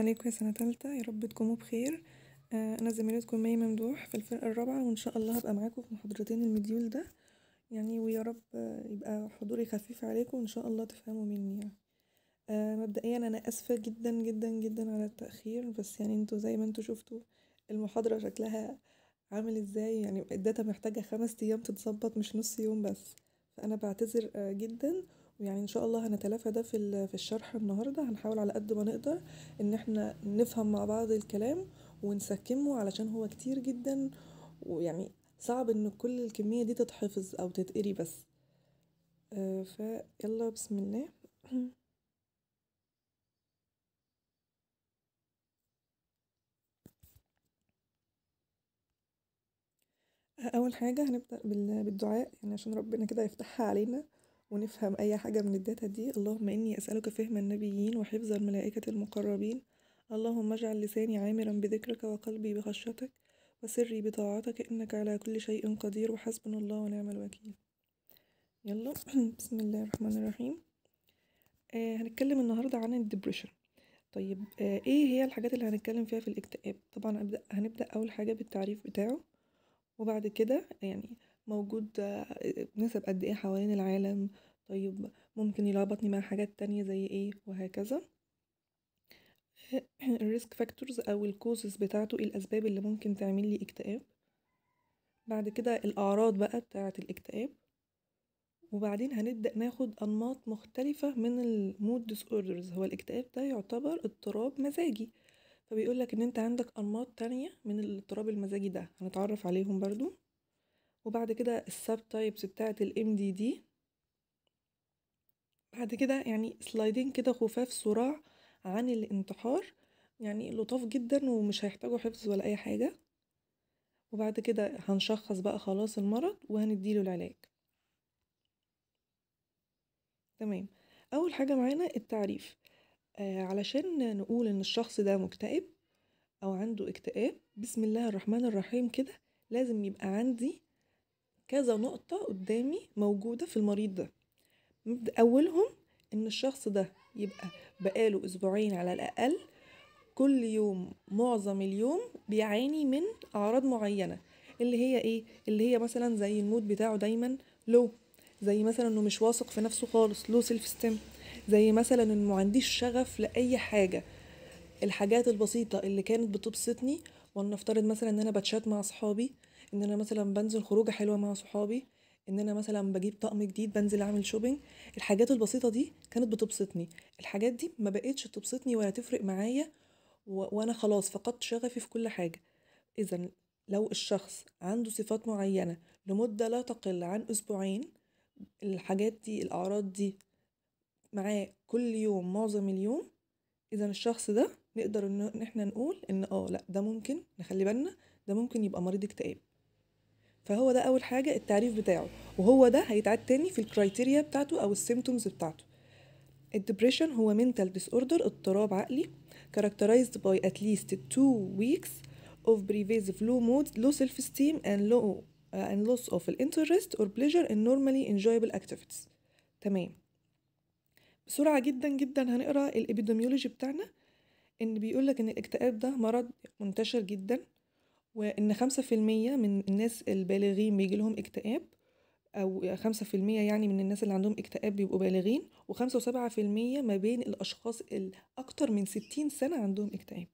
عليكم يا سنة تالتة يا رب تكونوا بخير آه، أنا زميلتكم مي ممدوح في الفرقة الرابعة وإن شاء الله هبقى معاكم في محاضرتين المديول ده يعني ويا رب آه، يبقى حضوري خفيف عليكم وإن شاء الله تفهموا مني يعني آه، مبدئيا أنا آسفة جدا جدا جدا على التأخير بس يعني انتوا زي ما انتوا شفتوا المحاضرة شكلها عامل ازاي يعني الداتا محتاجة خمس أيام تتظبط مش نص يوم بس فأنا بعتذر آه، جدا ويعني ان شاء الله هنتلافى ده في ال- في الشرح النهارده هنحاول على قد ما نقدر ان احنا نفهم مع بعض الكلام ونسكمه علشان هو كتير جدا ويعني صعب ان كل الكمية دي تتحفظ او تتقري بس آه، فيلا بسم الله اول حاجة هنبدأ بال- بالدعاء يعني عشان ربنا كده يفتحها علينا ونفهم اي حاجة من الداتا دي اللهم اني اسألك فهم النبيين وحفظ الملائكة المقربين اللهم اجعل لساني عامرا بذكرك وقلبي بخشيتك وسري بطاعتك انك على كل شيء قدير وحسبنا الله ونعم الوكيل يلا بسم الله الرحمن الرحيم آه هنتكلم النهاردة عن الدبريشن طيب آه ايه هي الحاجات اللي هنتكلم فيها في الاكتئاب طبعا أبدأ هنبدأ اول حاجة بالتعريف بتاعه وبعد كده يعني موجود آه، نسب قد ايه حوالين العالم طيب ممكن يلخبطني مع حاجات تانية زي ايه وهكذا الريسك فاكتورز او الكوزز بتاعته ايه الاسباب اللي ممكن تعمل لي اكتئاب بعد كده الاعراض بقى بتاعة الاكتئاب وبعدين هنبدأ ناخد أنماط مختلفة من المود ديس اوردرز هو الاكتئاب ده يعتبر اضطراب مزاجي فبيقولك ان انت عندك أنماط تانية من الاضطراب المزاجي ده هنتعرف عليهم برضو وبعد كده السب تايبس بتاعة الام دي دي بعد كده يعني سلايدين كده خفاف صراع عن الانتحار يعني لطاف جدا ومش هيحتاجوا حفظ ولا اي حاجة وبعد كده هنشخص بقى خلاص المرض وهنديله العلاج تمام اول حاجة معانا التعريف آه علشان نقول ان الشخص ده مكتئب او عنده اكتئاب بسم الله الرحمن الرحيم كده لازم يبقى عندي كذا نقطة قدامي موجودة في المريض ده مبدأ أولهم إن الشخص ده يبقى بقاله أسبوعين على الأقل كل يوم معظم اليوم بيعاني من أعراض معينة اللي هي إيه؟ اللي هي مثلا زي المود بتاعه دايما لو زي مثلا إنه مش واثق في نفسه خالص لو سيلف ستيم زي مثلا إنه ما عنديش شغف لأي حاجة الحاجات البسيطة اللي كانت بتبسطني ولنفترض مثلا ان انا بتشات مع صحابي ان انا مثلا بنزل خروجة حلوة مع صحابي ان انا مثلا بجيب طقم جديد بنزل اعمل شوبينج الحاجات البسيطة دي كانت بتبسطني الحاجات دي ما بقتش تبسطني ولا تفرق معايا و... وانا خلاص فقدت شغفي في كل حاجة اذا لو الشخص عنده صفات معينة لمدة لا تقل عن اسبوعين الحاجات دي الاعراض دي معاه كل يوم معظم اليوم اذا الشخص ده نقدر ان إن احنا نقول ان اه لا ده ممكن نخلي بالنا ده ممكن يبقى مريض اكتئاب فهو ده اول حاجه التعريف بتاعه وهو ده هيتعاد تاني في الكرايتيريا بتاعته او السيمتومز بتاعته الدبريشن هو mental disorder اضطراب عقلي characterized by at least two weeks of pervasive low mood low self-esteem and low uh, and loss of interest or pleasure in normally enjoyable activities تمام بسرعة جدا جدا هنقرا الابيديميولوجي بتاعنا ان بيقولك ان الاكتئاب ده مرض منتشر جدا وان خمسة في المية من الناس البالغين بيجيلهم اكتئاب او خمسة في المية يعني من الناس اللي عندهم اكتئاب بيبقوا بالغين وخمسة وسبعة في المية ما بين الاشخاص الاكتر من ستين سنة عندهم اكتئاب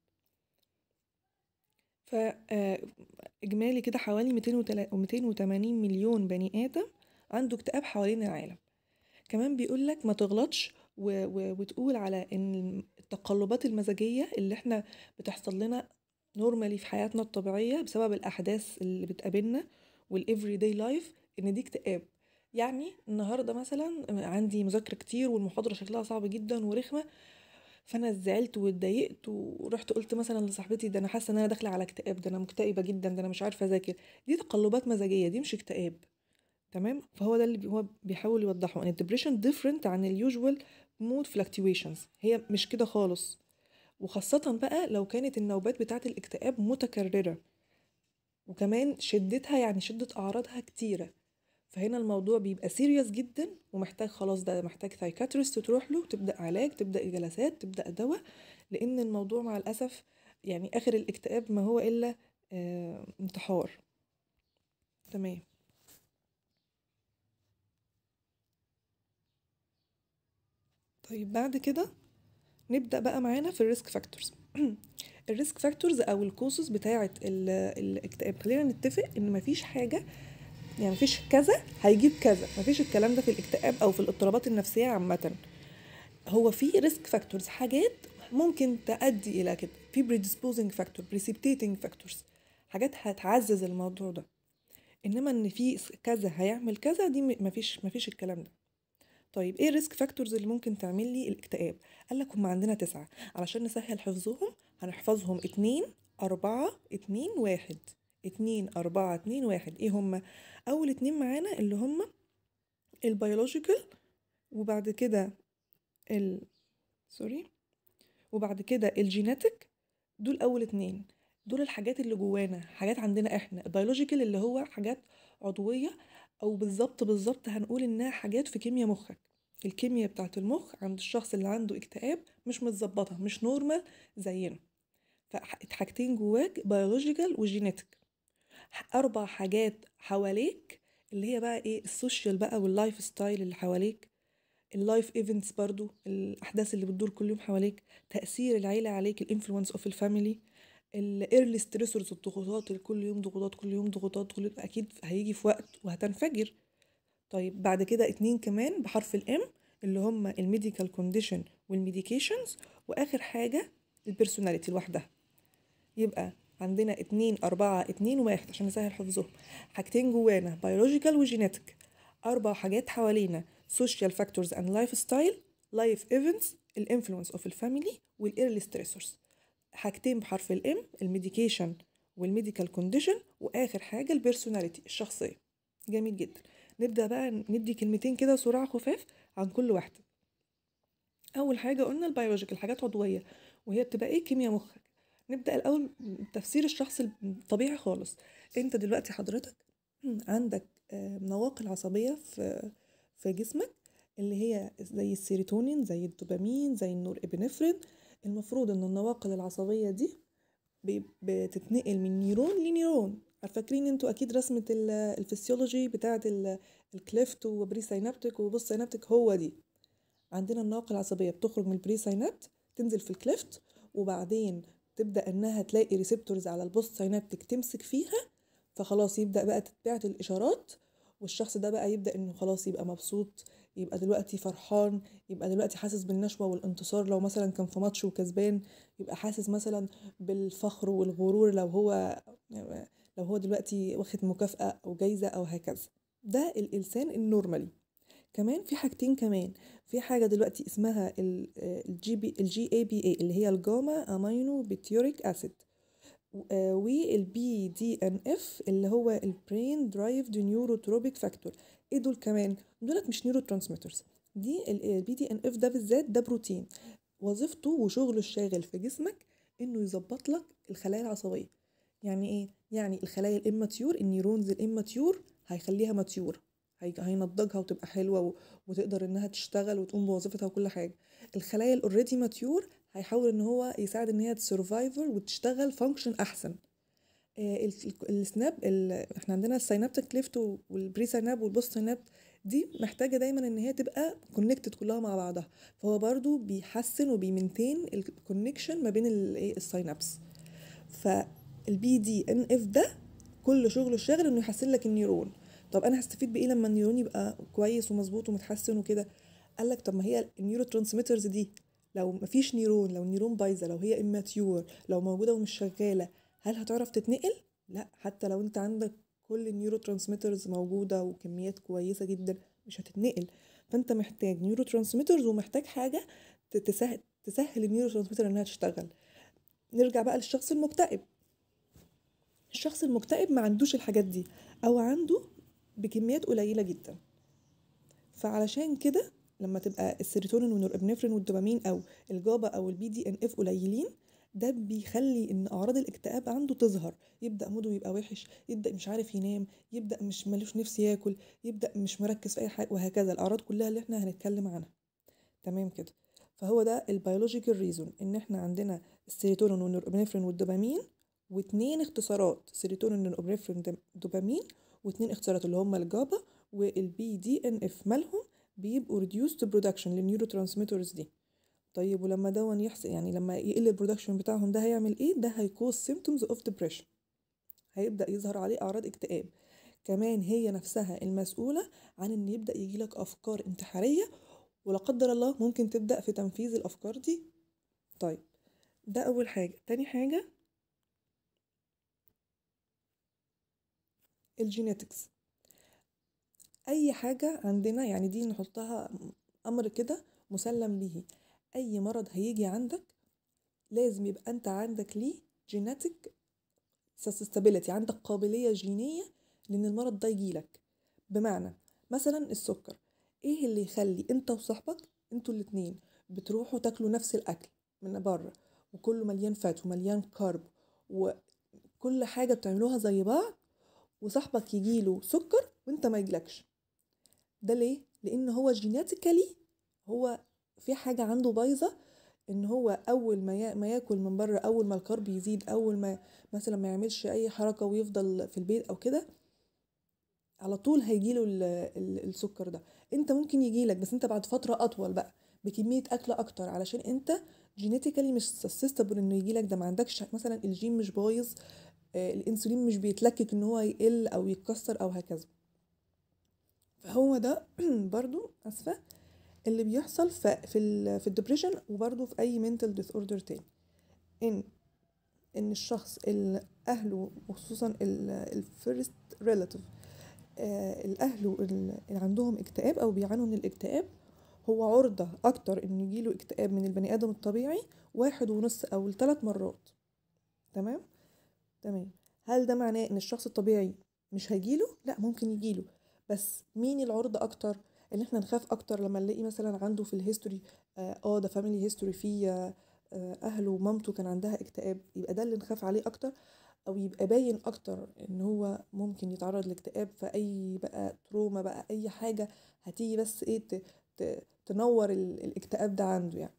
فاجمالي كده حوالي 280 مليون بني ادم عنده اكتئاب حوالين العالم كمان بيقولك ما تغلطش و... و... وتقول على ان التقلبات المزاجية اللي احنا بتحصل لنا نورمالي في حياتنا الطبيعية بسبب الأحداث اللي بتقابلنا والإفري داي لايف إن دي اكتئاب يعني النهاردة مثلا عندي مذاكرة كتير والمحاضرة شكلها صعب جدا ورخمة فأنا زعلت واتضايقت ورحت قلت مثلا لصاحبتي ده أنا حاسة إن أنا داخلة على اكتئاب ده أنا مكتئبة جدا ده أنا مش عارفة أذاكر دي تقلبات مزاجية دي مش اكتئاب تمام فهو ده اللي بي- هو بيحاول يوضحه ان الدبريشن different عن اليوجوال مود fluctuations هي مش كده خالص وخاصة بقى لو كانت النوبات بتاعة الاكتئاب متكررة وكمان شدتها يعني شدة أعراضها كتيرة فهنا الموضوع بيبقى سيريس جدا ومحتاج خلاص ده محتاج سايكاتريست تروح له تبدأ علاج تبدأ جلسات تبدأ دواء لان الموضوع مع الاسف يعني اخر الاكتئاب ما هو الا آه، انتحار تمام طيب بعد كده نبدأ بقى معانا في الريسك فاكتورز الريسك فاكتورز او الكوسز بتاعه ال- الاكتئاب خلينا نتفق ان مفيش حاجه يعني مفيش كذا هيجيب كذا مفيش الكلام ده في الاكتئاب او في الاضطرابات النفسيه عامه هو في ريسك فاكتورز حاجات ممكن تؤدي الى كده في predisposing فاكتور precipitating فاكتورز حاجات هتعزز الموضوع ده انما ان في كذا هيعمل كذا دي م- مفيش مفيش الكلام ده طيب ايه الريسك فاكتورز اللي ممكن تعمل لي الاكتئاب قال لك هم عندنا تسعة علشان نسهل حفظهم هنحفظهم اتنين أربعة اتنين واحد اتنين أربعة اتنين واحد ايه هم أول اتنين معانا اللي هم البيولوجيكال وبعد كده ال سوري وبعد كده الجيناتيك دول أول اتنين دول الحاجات اللي جوانا حاجات عندنا احنا البيولوجيكال اللي هو حاجات عضوية أو بالظبط بالظبط هنقول إنها حاجات في كيمياء مخك الكيمياء بتاعت المخ عند الشخص اللي عنده اكتئاب مش متظبطة مش نورمال زينا فحاجتين جواك بيولوجيكال وجينيتك أربع حاجات حواليك اللي هي بقى ايه السوشيال بقى واللايف ستايل اللي حواليك اللايف ايفنتس برضو الاحداث اللي بتدور كل يوم حواليك تاثير العيله عليك الانفلونس اوف الفاميلي الايرلي ستريسورز الضغوطات اللي كل يوم ضغوطات كل يوم ضغوطات كل اكيد هيجي في وقت وهتنفجر طيب بعد كده اتنين كمان بحرف الام اللي هم الميديكال كونديشن والميديكيشنز واخر حاجه البيرسوناليتي لوحدها يبقى عندنا اتنين أربعة اتنين واحد عشان نسهل حفظهم حاجتين جوانا بيولوجيكال وجينيتك أربع حاجات حوالينا social factors and lifestyle life events الانفلونس اوف الفاميلي والايرلي ستريسورز حاجتين بحرف الام الميديكيشن والميديكال كونديشن واخر حاجه البيرسوناليتي الشخصيه جميل جدا نبدا بقى ندي كلمتين كده صراع خفاف عن كل واحده اول حاجه قلنا البيولوجيكال حاجات عضويه وهي بتبقى ايه كيمياء مخك نبدا الاول تفسير الشخص الطبيعي خالص انت دلوقتي حضرتك عندك آه، نواقل عصبيه في في جسمك اللي هي زي السيروتونين زي الدوبامين زي النور ابنفرين المفروض ان النواقل العصبيه دي بي- بتتنقل من نيرون لنيرون فاكرين انتوا اكيد رسمه ال- الفسيولوجي بتاعه ال- الكليفت وبري سينابتيك وبوست سينابتيك هو دي عندنا النواقل العصبيه بتخرج من البري سينابت تنزل في الكليفت وبعدين تبدا انها تلاقي ريسبتورز على البوست سينابتيك تمسك فيها فخلاص يبدا بقى تتبعت الاشارات والشخص ده بقى يبدا انه خلاص يبقى مبسوط يبقى دلوقتي فرحان يبقى دلوقتي حاسس بالنشوه والانتصار لو مثلا كان في ماتش وكسبان يبقى حاسس مثلا بالفخر والغرور لو هو لو هو دلوقتي واخد مكافأة أو جايزة أو هكذا ده الإنسان النورمالي كمان في حاجتين كمان في حاجة دلوقتي اسمها الجي بي الجي اي بي اي اللي هي الجاما امينو بيتيوريك اسيد والبي دي ان اف اللي هو البرين درايفد نيوروتروبيك فاكتور ايه دول كمان دولت مش نيورو ترانسميترز دي البي دي ان اف ده بالذات ده بروتين وظيفته وشغله الشاغل في جسمك انه يظبط لك الخلايا العصبيه يعني ايه يعني الخلايا الاماتيور النيورونز الاماتيور هيخليها ماتيور هي- هينضجها وتبقى حلوه و- وتقدر انها تشتغل وتقوم بوظيفتها وكل حاجه الخلايا الاوريدي ماتيور هيحاول ان هو يساعد ان هي تسرفايفر وتشتغل فانكشن احسن آه، ال- ال- السناب ال- احنا عندنا السينابتيك كليفت والبري سيناب والبوست سيناب دي محتاجه دايما ان هي تبقى كونكتد كلها مع بعضها فهو برضو بيحسن وبيمنتين الكونكشن ما بين ال- إيه السينابس فالبي دي ان اف ده كل شغله الشاغل انه يحسن لك النيرون طب انا هستفيد بايه لما النيرون يبقى كويس ومظبوط ومتحسن وكده قال لك طب ما هي النيورو ترانسميترز دي لو مفيش نيرون لو النيرون بايظه لو هي اماتيور لو موجوده ومش شغاله هل هتعرف تتنقل لا حتى لو انت عندك كل النيورو ترانسميترز موجوده وكميات كويسه جدا مش هتتنقل فانت محتاج نيورو ترانسميترز ومحتاج حاجه ت- تسهل تسهل النيورو ترانسميتر انها تشتغل نرجع بقى للشخص المكتئب الشخص المكتئب ما عندوش الحاجات دي او عنده بكميات قليله جدا فعلشان كده لما تبقى السيروتونين والنورابنفرين والدوبامين او الجابا او البي دي ان اف قليلين ده بيخلي ان اعراض الاكتئاب عنده تظهر يبدا موده يبقى وحش يبدا مش عارف ينام يبدا مش ملوش نفس ياكل يبدا مش مركز في اي حاجه وهكذا الاعراض كلها اللي احنا هنتكلم عنها تمام كده فهو ده البيولوجيكال ريزون ان احنا عندنا السيروتونين والنورابنفرين والدوبامين واتنين اختصارات سيروتونين والنورابنفرين دوبامين واتنين اختصارات اللي هما الجابا والبي دي ان اف مالهم بيبقوا reduced production للنيورو ترانسميترز دي طيب ولما دون يحصل يعني لما يقل البرودكشن بتاعهم ده هيعمل ايه ده هيكوز symptoms of depression هيبدأ يظهر عليه أعراض اكتئاب كمان هي نفسها المسؤولة عن إن يبدأ يجيلك أفكار انتحارية ولا قدر الله ممكن تبدأ في تنفيذ الأفكار دي طيب ده أول حاجة تاني حاجة الجينيتكس أي حاجة عندنا يعني دي نحطها أمر كده مسلم به أي مرض هيجي عندك لازم يبقى أنت عندك ليه جيناتيك سستابيليتي عندك قابلية جينية لأن المرض ده يجيلك بمعنى مثلا السكر ايه اللي يخلي انت وصاحبك انتوا الاتنين بتروحوا تاكلوا نفس الاكل من بره وكله مليان فات ومليان كارب وكل حاجه بتعملوها زي بعض وصاحبك يجيله سكر وانت ما يجيلكش ده ليه لان هو جيناتيكالي هو في حاجه عنده بايظه ان هو اول ما يا- ما ياكل من بره اول ما الكارب يزيد اول ما مثلا ما يعملش اي حركه ويفضل في البيت او كده على طول هيجيله ال- ال- السكر ده انت ممكن يجيلك بس انت بعد فتره اطول بقى بكميه اكل اكتر علشان انت جينيتيكالي مش سستبل انه يجيلك ده ما عندكش مثلا الجين مش بايظ آه، الانسولين مش بيتلكك ان هو يقل او يتكسر او هكذا فهو ده برضو اسفه اللي بيحصل ف- في ال في الدبريشن وبرضو في اي منتال ديس اوردر تاني ان ان الشخص اللي اهله وخصوصا الفيرست ريلاتيف الاهل اللي عندهم اكتئاب او بيعانوا من الاكتئاب هو عرضة اكتر انه يجيله اكتئاب من البني ادم الطبيعي واحد ونص او ثلاث مرات تمام تمام هل ده معناه ان الشخص الطبيعي مش هيجيله لا ممكن يجيله بس مين العرضة اكتر ان احنا نخاف اكتر لما نلاقي مثلا عنده في الهيستوري اه آه، ده فاميلي هيستوري فيه آه، آه، اهله ومامته كان عندها اكتئاب يبقى ده اللي نخاف عليه اكتر او يبقى باين اكتر ان هو ممكن يتعرض لاكتئاب في اي بقى تروما بقى اي حاجه هتيجي بس ايه ت- ت- تنور ال- الاكتئاب ده عنده يعني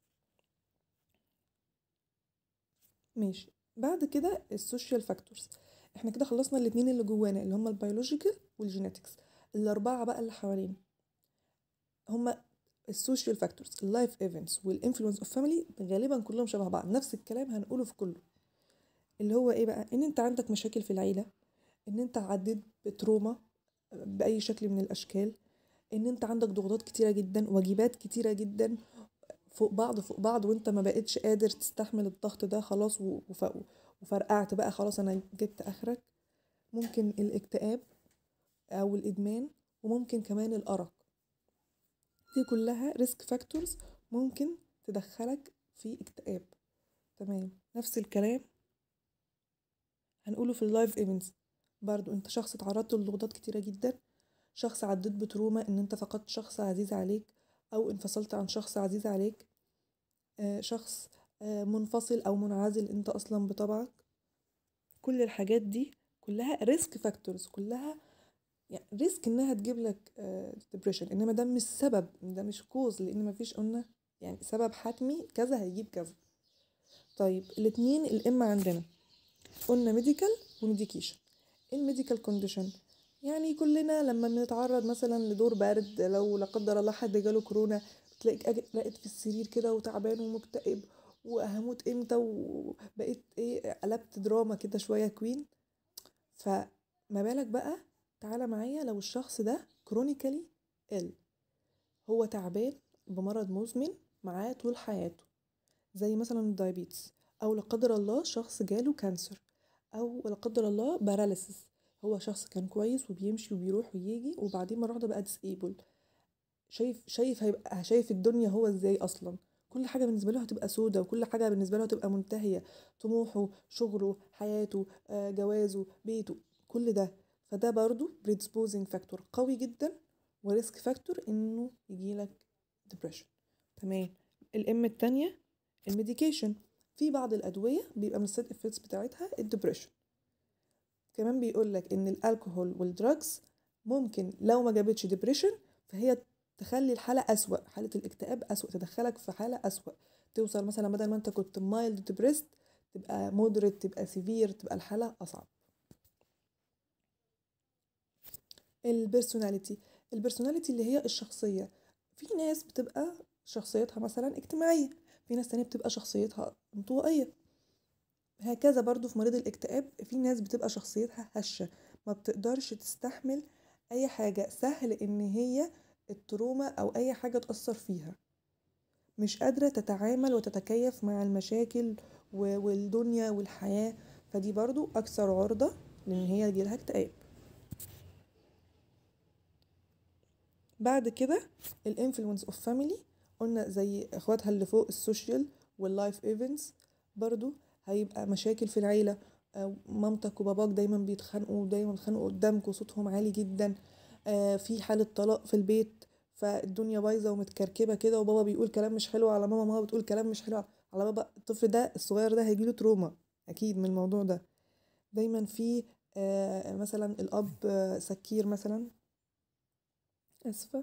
ماشي بعد كده السوشيال فاكتورز احنا كده خلصنا الاتنين اللي جوانا اللي هما البيولوجيكال والجينيتكس الاربعه بقى اللي حوالينا هما السوشيال فاكتورز اللايف ايفنتس والانفلونس اوف فاميلي غالبا كلهم شبه بعض نفس الكلام هنقوله في كله اللي هو ايه بقى ان انت عندك مشاكل في العيله ان انت عديت بتروما باي شكل من الاشكال ان انت عندك ضغوطات كتيره جدا واجبات كتيره جدا فوق بعض فوق بعض وانت ما بقتش قادر تستحمل الضغط ده خلاص و- وف- وفرقعت بقى خلاص انا جبت اخرك ممكن الاكتئاب او الادمان وممكن كمان الارق دي كلها ريسك فاكتورز ممكن تدخلك في اكتئاب تمام نفس الكلام هنقوله في اللايف ايفنتس برضو انت شخص اتعرضت لضغوطات كتيرة جدا شخص عديت بتروما ان انت فقدت شخص عزيز عليك او انفصلت عن شخص عزيز عليك آه شخص آه منفصل او منعزل انت اصلا بطبعك كل الحاجات دي كلها ريسك فاكتورز كلها يعني ريسك انها تجيب لك ديبريشن انما ده مش سبب ده مش كوز لان مفيش قلنا يعني سبب حتمي كذا هيجيب كذا طيب الاتنين الام عندنا قلنا ميديكال وميديكيشن ايه الميديكال كونديشن يعني كلنا لما بنتعرض مثلا لدور برد لو لا قدر الله حد جاله كورونا تلاقيك أج- بقيت في السرير كده وتعبان ومكتئب وهموت امتى وبقيت ايه قلبت دراما كده شويه كوين فما بالك بقى تعالى معايا لو الشخص ده كرونيكالي ال هو تعبان بمرض مزمن معاه طول حياته زي مثلا الدايابيتس او لا قدر الله شخص جاله كانسر او لا قدر الله باراليسيس هو شخص كان كويس وبيمشي وبيروح ويجي وبعدين مره واحده بقى ديسيبل شايف شايف هيبقى شايف الدنيا هو ازاي اصلا كل حاجه بالنسبه له هتبقى سودة وكل حاجه بالنسبه له هتبقى منتهيه طموحه شغله حياته آه، جوازه بيته كل ده فده برضو predisposing فاكتور قوي جدا وريسك فاكتور انه يجيلك depression تمام الام التانية الميديكيشن في بعض الادويه بيبقى من السايد افكتس بتاعتها الدبريشن كمان بيقول لك ان الالكوهول والدراجز ممكن لو ما جابتش ديبريشن فهي تخلي الحالة أسوأ حالة الاكتئاب أسوأ تدخلك في حالة أسوأ توصل مثلا بدل ما انت كنت mild depressed تبقى moderate تبقى severe تبقى الحالة أصعب البيرسوناليتي البيرسوناليتي اللي هي الشخصية في ناس بتبقى شخصيتها مثلا اجتماعية في ناس تانية بتبقى شخصيتها انطوائية هكذا برضو في مريض الاكتئاب في ناس بتبقى شخصيتها هشة ما بتقدرش تستحمل أي حاجة سهل إن هي التروما أو أي حاجة تأثر فيها مش قادرة تتعامل وتتكيف مع المشاكل والدنيا والحياة فدي برضو أكثر عرضة لأن هي يجيلها اكتئاب بعد كده الانفلونس اوف فاميلي قلنا زي اخواتها اللي فوق السوشيال واللايف ايفنتس برضو هيبقى مشاكل في العيلة مامتك وباباك دايما بيتخانقوا دايما بيتخانقوا قدامك وصوتهم عالي جدا في حالة طلاق في البيت فالدنيا بايظة ومتكركبة كده وبابا بيقول كلام مش حلو على ماما ماما بتقول كلام مش حلو على بابا الطفل ده الصغير ده هيجيله تروما أكيد من الموضوع ده دايما في مثلا الأب سكير مثلا اسفه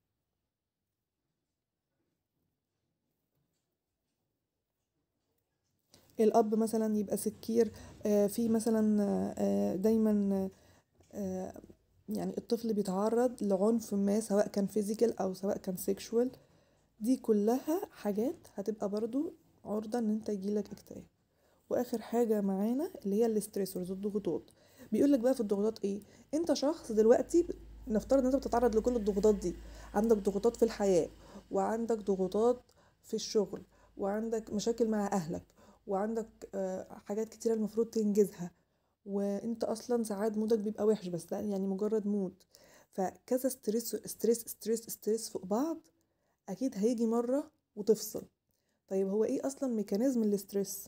الاب مثلا يبقى سكير في مثلا دايما يعني الطفل بيتعرض لعنف ما سواء كان فيزيكال او سواء كان سيكشوال دي كلها حاجات هتبقى برضو عرضة ان انت يجيلك اكتئاب واخر حاجة معانا اللي هي الاستريسورز الضغوطات بيقولك بقى في الضغوطات ايه انت شخص دلوقتي نفترض ان انت بتتعرض لكل الضغوطات دي عندك ضغوطات في الحياة وعندك ضغوطات في الشغل وعندك مشاكل مع اهلك وعندك حاجات كتيرة المفروض تنجزها وانت اصلا ساعات مودك بيبقى وحش بس ده يعني مجرد مود فكذا ستريس ستريس ستريس ستريس فوق بعض اكيد هيجي مرة وتفصل طيب هو ايه اصلا ميكانيزم الاستريس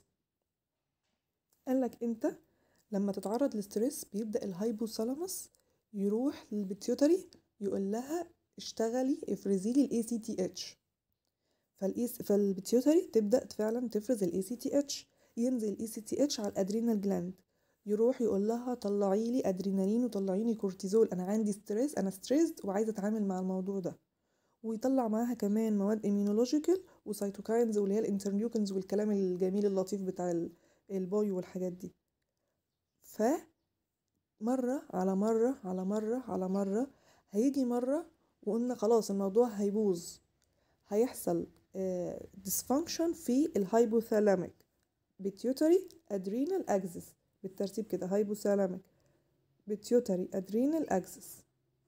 قالك انت لما تتعرض للستريس بيبدأ الهايبوثالاموس يروح للبيتيوتري يقول لها اشتغلي افرزي لي الاي سي تي اتش فالايس فالبيتيوتري تبدا فعلا تفرز الاي سي تي اتش ينزل الاي سي تي اتش على الادرينال جلاند يروح يقول لها طلعي لي ادرينالين وطلعي لي كورتيزول انا عندي ستريس انا ستريسد وعايزه اتعامل مع الموضوع ده ويطلع معاها كمان مواد اميونولوجيكال وسيتوكاينز واللي هي الانترليوكنز والكلام الجميل اللطيف بتاع الباي والحاجات دي ف مرة على مرة على مرة على مرة هيجي مرة وقلنا خلاص الموضوع هيبوظ هيحصل dysfunction في الهايبوثالاميك بيتيوتري ادرينال اكسس بالترتيب كده هايبوثالاميك بيتيوتري ادرينال اكسس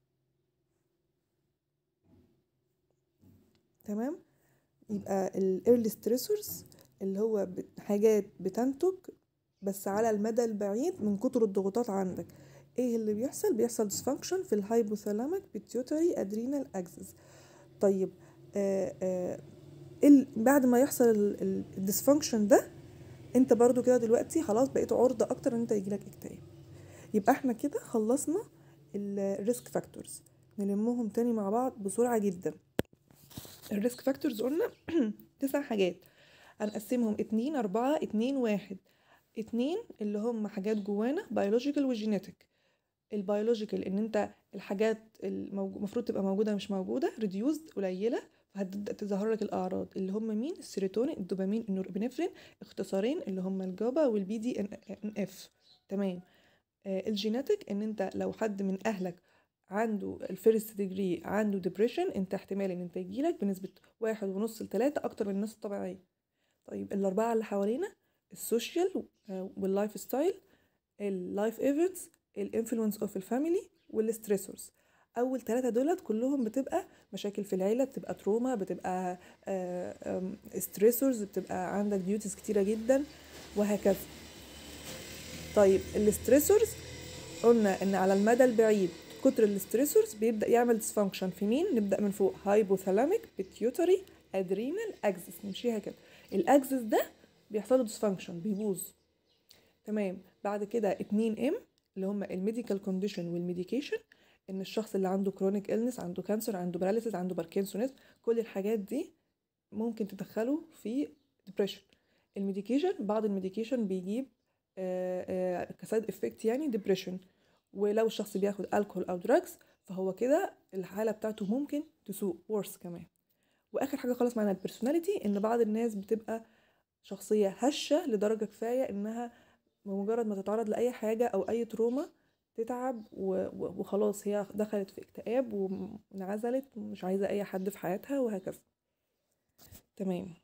تمام يبقى الايرلي ستريسورز اللي هو حاجات بتنتج بس على المدى البعيد من كتر الضغوطات عندك ايه اللي بيحصل بيحصل dysfunction في الهايبوثالاميك بيتيوتري ادرينال اكسس طيب آآ آآ بعد ما يحصل الديسفانكشن ده انت برضو كده دلوقتي خلاص بقيت عرضة اكتر ان انت يجيلك اكتئاب يبقى احنا كده خلصنا الريسك فاكتورز نلمهم تاني مع بعض بسرعة جدا الريسك فاكتورز قلنا تسع حاجات هنقسمهم اتنين اربعة اتنين واحد اتنين اللي هم حاجات جوانا بيولوجيكال وجينيتك البيولوجيكال ان انت الحاجات المفروض تبقى موجوده مش موجوده ريديوزد قليله فهتبدا تظهر لك الاعراض اللي هم مين السيروتونين الدوبامين النورابينفرين اختصارين اللي هم الجابا والبي دي ان اف تمام آه الجيناتيك ان انت لو حد من اهلك عنده الفيرست ديجري عنده ديبريشن انت احتمال ان انت يجيلك بنسبه واحد ونص لتلاتة اكتر من الناس الطبيعيه طيب الاربعه اللي حوالينا السوشيال واللايف ستايل اللايف ايفنتس الانفلونس اوف الفاميلي والستريسورز اول ثلاثه دولت كلهم بتبقى مشاكل في العيله بتبقى تروما بتبقى ستريسورز بتبقى عندك ديوتيز كتيره جدا وهكذا طيب الستريسورز قلنا ان على المدى البعيد كتر الستريسورز بيبدا يعمل ديسفانكشن في مين نبدا من فوق هايبوثالاميك بيتيوتري ادرينال اكسس نمشيها كده الاكسس ده بيحصل له ديسفانكشن بيبوظ تمام بعد كده 2 ام اللي هم الميديكال كونديشن والميديكيشن ان الشخص اللي عنده كرونيك إلنس عنده كانسر عنده باراليسيس عنده باركنسونيز كل الحاجات دي ممكن تدخله في ديبريشن الميديكيشن بعض الميديكيشن بيجيب كسايد افكت يعني ديبريشن ولو الشخص بياخد الكحول او دراجز فهو كده الحالة بتاعته ممكن تسوء worse كمان واخر حاجة خالص معانا البرسوناليتي ان بعض الناس بتبقى شخصية هشة لدرجة كفاية انها بمجرد ما تتعرض لأي حاجة أو أي تروما تتعب و- و- وخلاص هي دخلت في اكتئاب وانعزلت ومش عايزة أي حد في حياتها وهكذا تمام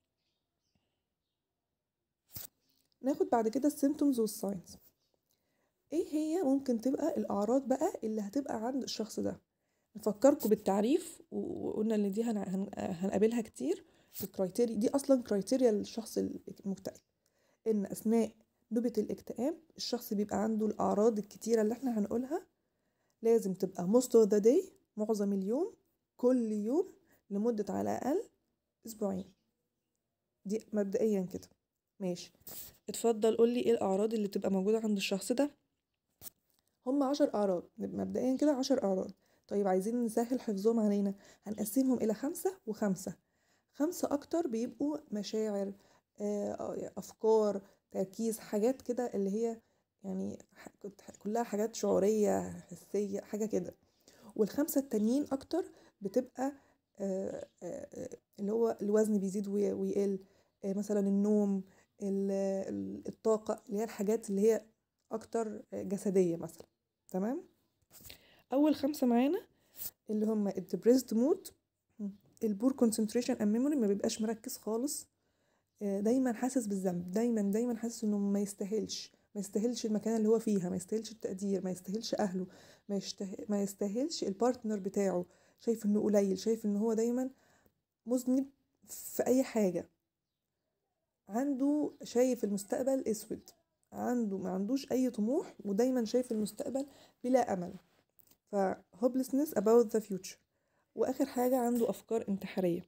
ناخد بعد كده السيمتومز والساينز ايه هي ممكن تبقى الأعراض بقى اللي هتبقى عند الشخص ده نفكركم بالتعريف و- وقلنا ان دي هن- هن- هنقابلها كتير الكرايتيريا دي اصلا كرايتيريا للشخص المكتئب ان اثناء نوبة الاكتئاب الشخص بيبقى عنده الأعراض الكتيرة اللي احنا هنقولها لازم تبقى most of the day معظم اليوم كل يوم لمدة على الأقل أسبوعين دي مبدئيا كده ماشي اتفضل قولي ايه الأعراض اللي تبقى موجودة عند الشخص ده هم عشر أعراض مبدئيا كده عشر أعراض طيب عايزين نسهل حفظهم علينا هنقسمهم إلى خمسة وخمسة خمسة أكتر بيبقوا مشاعر آه، أفكار تركيز حاجات كده اللي هي يعني ح- كنت- كلها حاجات شعورية حسية حاجة كده والخمسة التانيين أكتر بتبقى آه، آه، آه، اللي هو الوزن بيزيد وي- ويقل آه، مثلا النوم ال- ال- الطاقة اللي هي الحاجات اللي هي أكتر جسدية مثلا تمام أول خمسة معانا اللي هم الدبريسد مود البور كونسنتريشن اند ميموري ما بيبقاش مركز خالص آه، دايما حاسس بالذنب دايما دايما حاسس انه ما يستاهلش ما يستاهلش المكان اللي هو فيها ما يستاهلش التقدير ما يستاهلش اهله ما, يشته... ما يستاهلش البارتنر بتاعه شايف انه قليل شايف ان هو دايما مذنب في اي حاجة عنده شايف المستقبل اسود عنده ما عندوش اي طموح ودايما شايف المستقبل بلا امل ف hopelessness about the future واخر حاجة عنده افكار انتحارية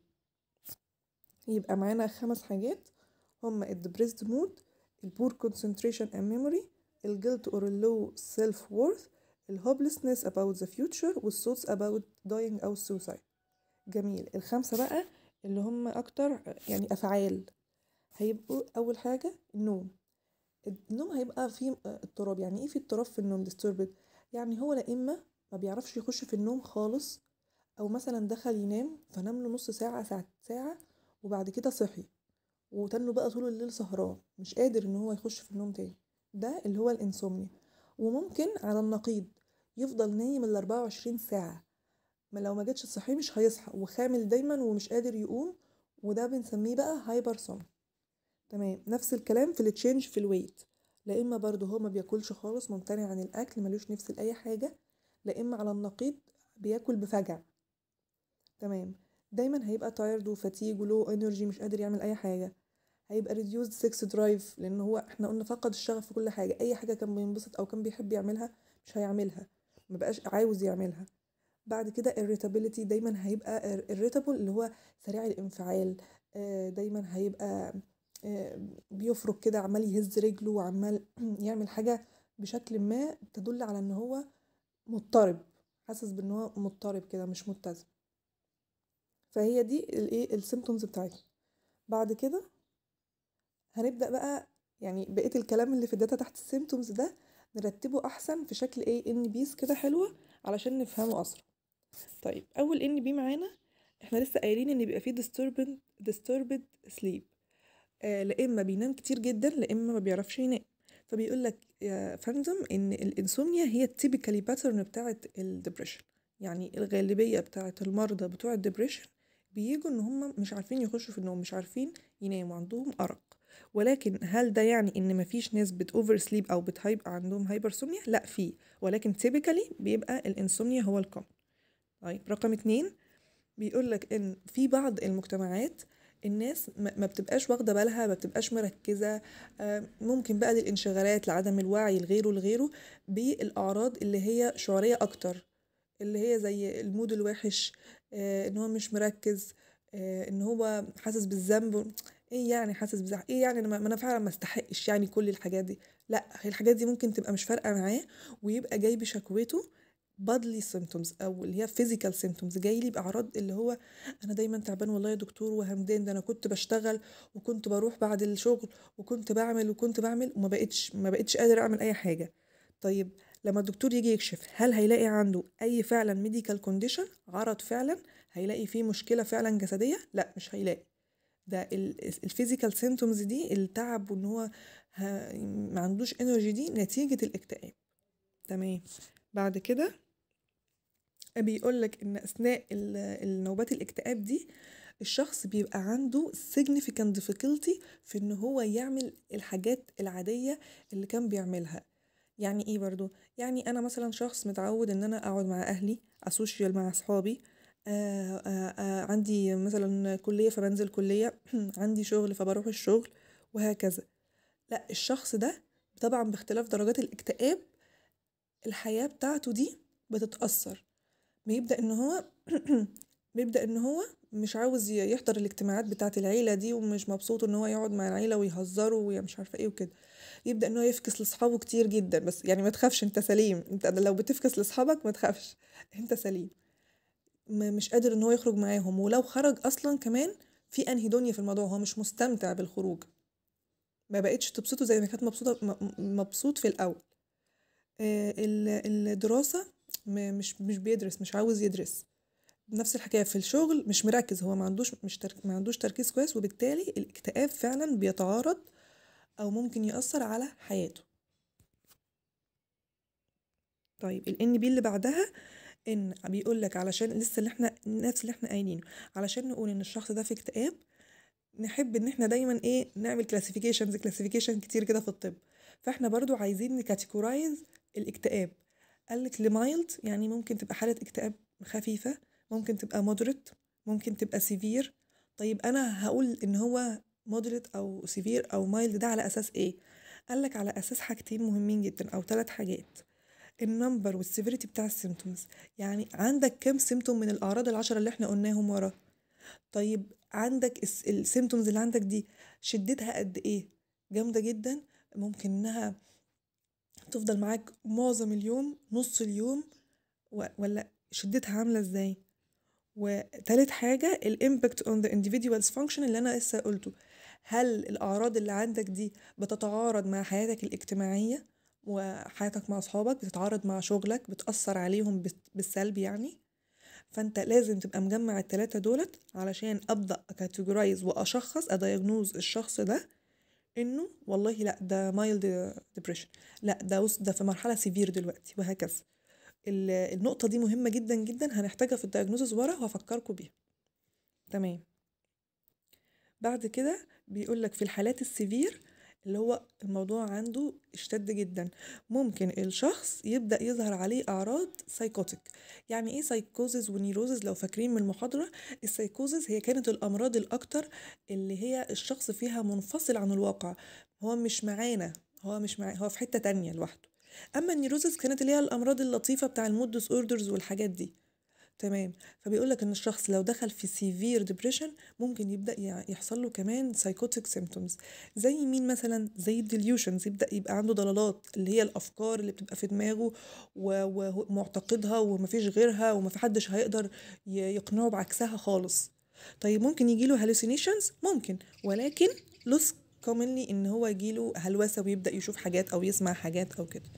يبقى معانا خمس حاجات هما ال depressed mood ال poor concentration and memory ال guilt or low self worth ال hopelessness about the future وال thoughts about dying أو suicide جميل الخمسة بقى اللي هم أكتر يعني أفعال هيبقوا أول حاجة النوم النوم هيبقى فيه اضطراب يعني ايه في اضطراب في النوم disturbed يعني هو لا إما ما بيعرفش يخش في النوم خالص أو مثلا دخل ينام فنام له نص ساعة ساعة ساعة وبعد كده صحي وتنه بقى طول الليل سهران مش قادر ان هو يخش في النوم تاني ده اللي هو الانسومنيا وممكن على النقيض يفضل نايم ال 24 ساعة ما لو ما جتش الصحي مش هيصحى وخامل دايما ومش قادر يقوم وده بنسميه بقى هايبر سوم تمام نفس الكلام في التشينج في الويت لا اما برضه هو ما بياكلش خالص ممتنع عن الاكل ملوش نفس لاي حاجه لا اما على النقيض بياكل بفجع تمام دايما هيبقى تايرد وفاتيج ولو انرجي مش قادر يعمل اي حاجه هيبقى reduced sex drive لان هو احنا قلنا فقد الشغف في كل حاجه اي حاجه كان بينبسط او كان بيحب يعملها مش هيعملها مبقاش عاوز يعملها بعد كده irritability دايما هيبقى irritable اللي هو سريع الانفعال آه، دايما هيبقى آه، بيفرك كده عمال يهز رجله وعمال يعمل حاجه بشكل ما تدل على ان هو مضطرب حاسس بان هو مضطرب كده مش متزن فهي دي الايه السيمتومز بتاعتها بعد كده هنبدأ بقى يعني بقية الكلام اللي في الداتا تحت السيمتومز ده نرتبه أحسن في شكل ايه ان بيس كده حلوة علشان نفهمه أسرع طيب أول ان بي معانا احنا لسه قايلين ان بيبقى فيه disturbed disturbed sleep آه لا إما بينام كتير جدا لا إما ما بيعرفش ينام فبيقول لك يا فندم ان الانسومنيا هي التيبيكالي باترن بتاعه الدبريشن يعني الغالبيه بتاعه المرضى بتوع الدبريشن بيجوا ان هم مش عارفين يخشوا في النوم مش عارفين يناموا عندهم ارق ولكن هل ده يعني ان مفيش ناس بتوفر سليب او بتهيبقى عندهم هايبرسومنيا لا في ولكن تيبيكالي بيبقى الانسومنيا هو الكومن طيب رقم اتنين بيقول لك ان في بعض المجتمعات الناس ما ما بتبقاش واخده بالها ما بتبقاش مركزه آه، ممكن بقى للانشغالات لعدم الوعي لغيره لغيره بالاعراض اللي هي شعوريه اكتر اللي هي زي المود الوحش آه، ان هو مش مركز آه، ان هو حاسس بالذنب ايه يعني حاسس بالذنب ايه يعني انا ما ما انا فعلا ما استحقش يعني كل الحاجات دي لا هي الحاجات دي ممكن تبقى مش فارقه معاه ويبقى جاي بشكوته bodily symptoms او اللي هي physical symptoms جاي لي باعراض اللي هو انا دايما تعبان والله يا دكتور وهمدان ده انا كنت بشتغل وكنت بروح بعد الشغل وكنت بعمل وكنت بعمل وما بقتش ما بقتش قادر اعمل اي حاجه طيب لما الدكتور يجي يكشف هل هيلاقي عنده اي فعلا ميديكال كونديشن عرض فعلا هيلاقي فيه مشكله فعلا جسديه لا مش هيلاقي ده الفيزيكال سيمتومز دي التعب وان هو ه- ما عندوش انرجي دي نتيجه الاكتئاب تمام بعد كده بيقول لك ان اثناء ال- النوبات الاكتئاب دي الشخص بيبقى عنده significant difficulty في ان هو يعمل الحاجات العادية اللي كان بيعملها يعني ايه برضو يعني انا مثلا شخص متعود ان انا اقعد مع اهلي اسوشيال مع اصحابي آه آه آه عندي مثلا كلية فبنزل كلية عندي شغل فبروح الشغل وهكذا لا الشخص ده طبعا باختلاف درجات الاكتئاب الحياة بتاعته دي بتتأثر بيبدأ ان هو بيبدأ ان هو مش عاوز ي- يحضر الاجتماعات بتاعة العيلة دي ومش مبسوط ان هو يقعد مع العيلة ويهزروا ومش عارفة ايه وكده يبدأ ان هو يفكس لاصحابه كتير جدا بس يعني ما تخافش انت سليم انت لو بتفكس لاصحابك ما تخافش انت سليم م- مش قادر ان هو يخرج معاهم ولو خرج اصلا كمان في انهيدونيا في الموضوع هو مش مستمتع بالخروج ما بقتش تبسطه زي ما كانت مبسوطة م- م- مبسوط في الاول آه، ال- الدراسة م- مش مش بيدرس مش عاوز يدرس نفس الحكاية في الشغل مش مركز هو ما عندوش مش تر... ما عندوش تركيز كويس وبالتالي الاكتئاب فعلا بيتعارض أو ممكن يأثر على حياته طيب ال NB اللي بعدها ان بيقول لك علشان لسه اللي احنا نفس اللي احنا قايلينه علشان نقول ان الشخص ده في اكتئاب نحب ان احنا دايما ايه نعمل كلاسيفيكيشنز كلاسيفيكيشن كتير كده في الطب فاحنا برضو عايزين نكاتيجورايز الاكتئاب قالك لمايلد يعني ممكن تبقى حالة اكتئاب خفيفة ممكن تبقى مودريت ممكن تبقى سيفير طيب انا هقول ان هو مودريت او سيفير او مايلد ده على اساس ايه قالك على اساس حاجتين مهمين جدا او ثلاث حاجات النمبر والسيفيريتي بتاع السيمتومز يعني عندك كام سيمتوم من الاعراض العشرة اللي احنا قلناهم ورا طيب عندك السيمتومز اللي عندك دي شدتها قد ايه جامدة جدا ممكن انها تفضل معاك معظم اليوم نص اليوم و- ولا شدتها عاملة ازاي وتالت حاجة الامباكت on the individual's function اللي انا لسه قلته هل الاعراض اللي عندك دي بتتعارض مع حياتك الاجتماعية وحياتك مع اصحابك بتتعارض مع شغلك بتأثر عليهم بس- بالسلب يعني فانت لازم تبقى مجمع التلاتة دولت علشان ابدا اكاتيجورايز واشخص ادياجنوز الشخص ده انه والله لا ده مايلد ديبريشن لا ده وص- ده في مرحله سيفير دلوقتي وهكذا ال- النقطه دي مهمه جدا جدا هنحتاجها في الدياجنوزز ورا وهفكركم بيها تمام بعد كده بيقول لك في الحالات السيفير اللي هو الموضوع عنده اشتد جدا ممكن الشخص يبدأ يظهر عليه أعراض سايكوتيك يعني ايه سايكوزز ونيروزز لو فاكرين من المحاضرة السايكوزز هي كانت الأمراض الأكتر اللي هي الشخص فيها منفصل عن الواقع هو مش معانا هو مش معانا هو في حتة تانية لوحده أما النيروزز كانت اللي هي الأمراض اللطيفة بتاع المود ديس اوردرز والحاجات دي تمام فبيقول لك ان الشخص لو دخل في سيفير ديبريشن ممكن يبدا يع- يحصل له كمان سايكوتيك سيمتومز زي مين مثلا زي الديليوشنز يبدا يبقى عنده ضلالات اللي هي الافكار اللي بتبقى في دماغه و- ومعتقدها ومفيش غيرها ومفحدش هيقدر ي- يقنعه بعكسها خالص طيب ممكن يجيله هالوسينيشنز ممكن ولكن لوس كومنلي ان هو يجيله هلوسه ويبدا يشوف حاجات او يسمع حاجات او كده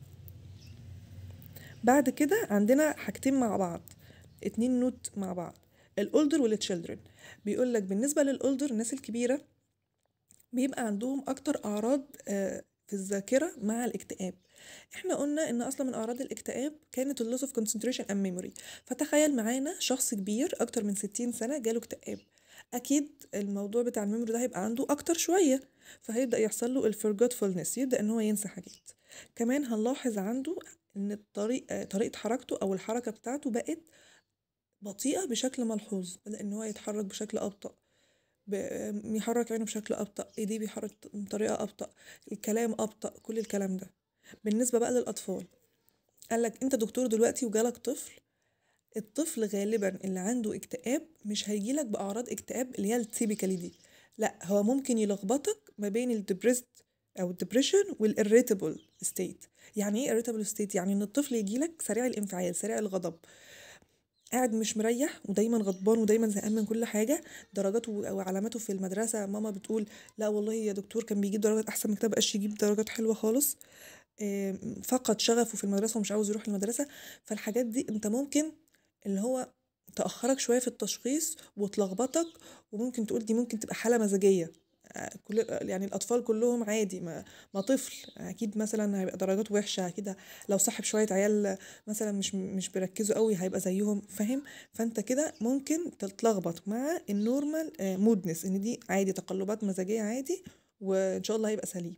بعد كده عندنا حاجتين مع بعض اتنين نوت مع بعض الاولدر والتشيلدرن بيقول لك بالنسبه للاولدر الناس الكبيره بيبقى عندهم اكتر اعراض آه، في الذاكره مع الاكتئاب احنا قلنا ان اصلا من اعراض الاكتئاب كانت اللوس اوف concentration and memory فتخيل معانا شخص كبير اكتر من 60 سنه جاله اكتئاب اكيد الموضوع بتاع الميموري ده هيبقى عنده اكتر شويه فهيبدا يحصل له الفورجوتفولنس يبدا ان هو ينسى حاجات كمان هنلاحظ عنده ان الطريق آه، طريقه حركته او الحركه بتاعته بقت بطيئة بشكل ملحوظ بدأ إن هو يتحرك بشكل أبطأ ب- يحرك عينه بشكل أبطأ إيديه بيحرك بطريقة أبطأ الكلام أبطأ كل الكلام ده بالنسبة بقى للأطفال قالك أنت دكتور دلوقتي وجالك طفل الطفل غالبا اللي عنده اكتئاب مش هيجيلك بأعراض اكتئاب اللي هي التيبيكالي دي لا هو ممكن يلخبطك ما بين الدبريست أو الدبريشن والإريتابل ستيت يعني ايه irritable ستيت يعني ان الطفل يجيلك سريع الانفعال سريع الغضب قاعد مش مريح ودايما غضبان ودايما زهقان من كل حاجه درجاته او علاماته في المدرسه ماما بتقول لا والله يا دكتور كان بيجيب درجات احسن من كده مبقاش يجيب درجات حلوه خالص آم، فقد شغفه في المدرسة ومش عاوز يروح المدرسة فالحاجات دي انت ممكن اللي هو تأخرك شوية في التشخيص وتلخبطك وممكن تقول دي ممكن تبقى حالة مزاجية آه، كل يعني الأطفال كلهم عادي ما, ما طفل أكيد مثلا هيبقى درجات وحشة أكيد لو صاحب شوية عيال مثلا مش مش بيركزوا قوي هيبقى زيهم فاهم فأنت كده ممكن تتلخبط مع النورمال مودنس إن دي عادي تقلبات مزاجية عادي وإن شاء الله هيبقى سليم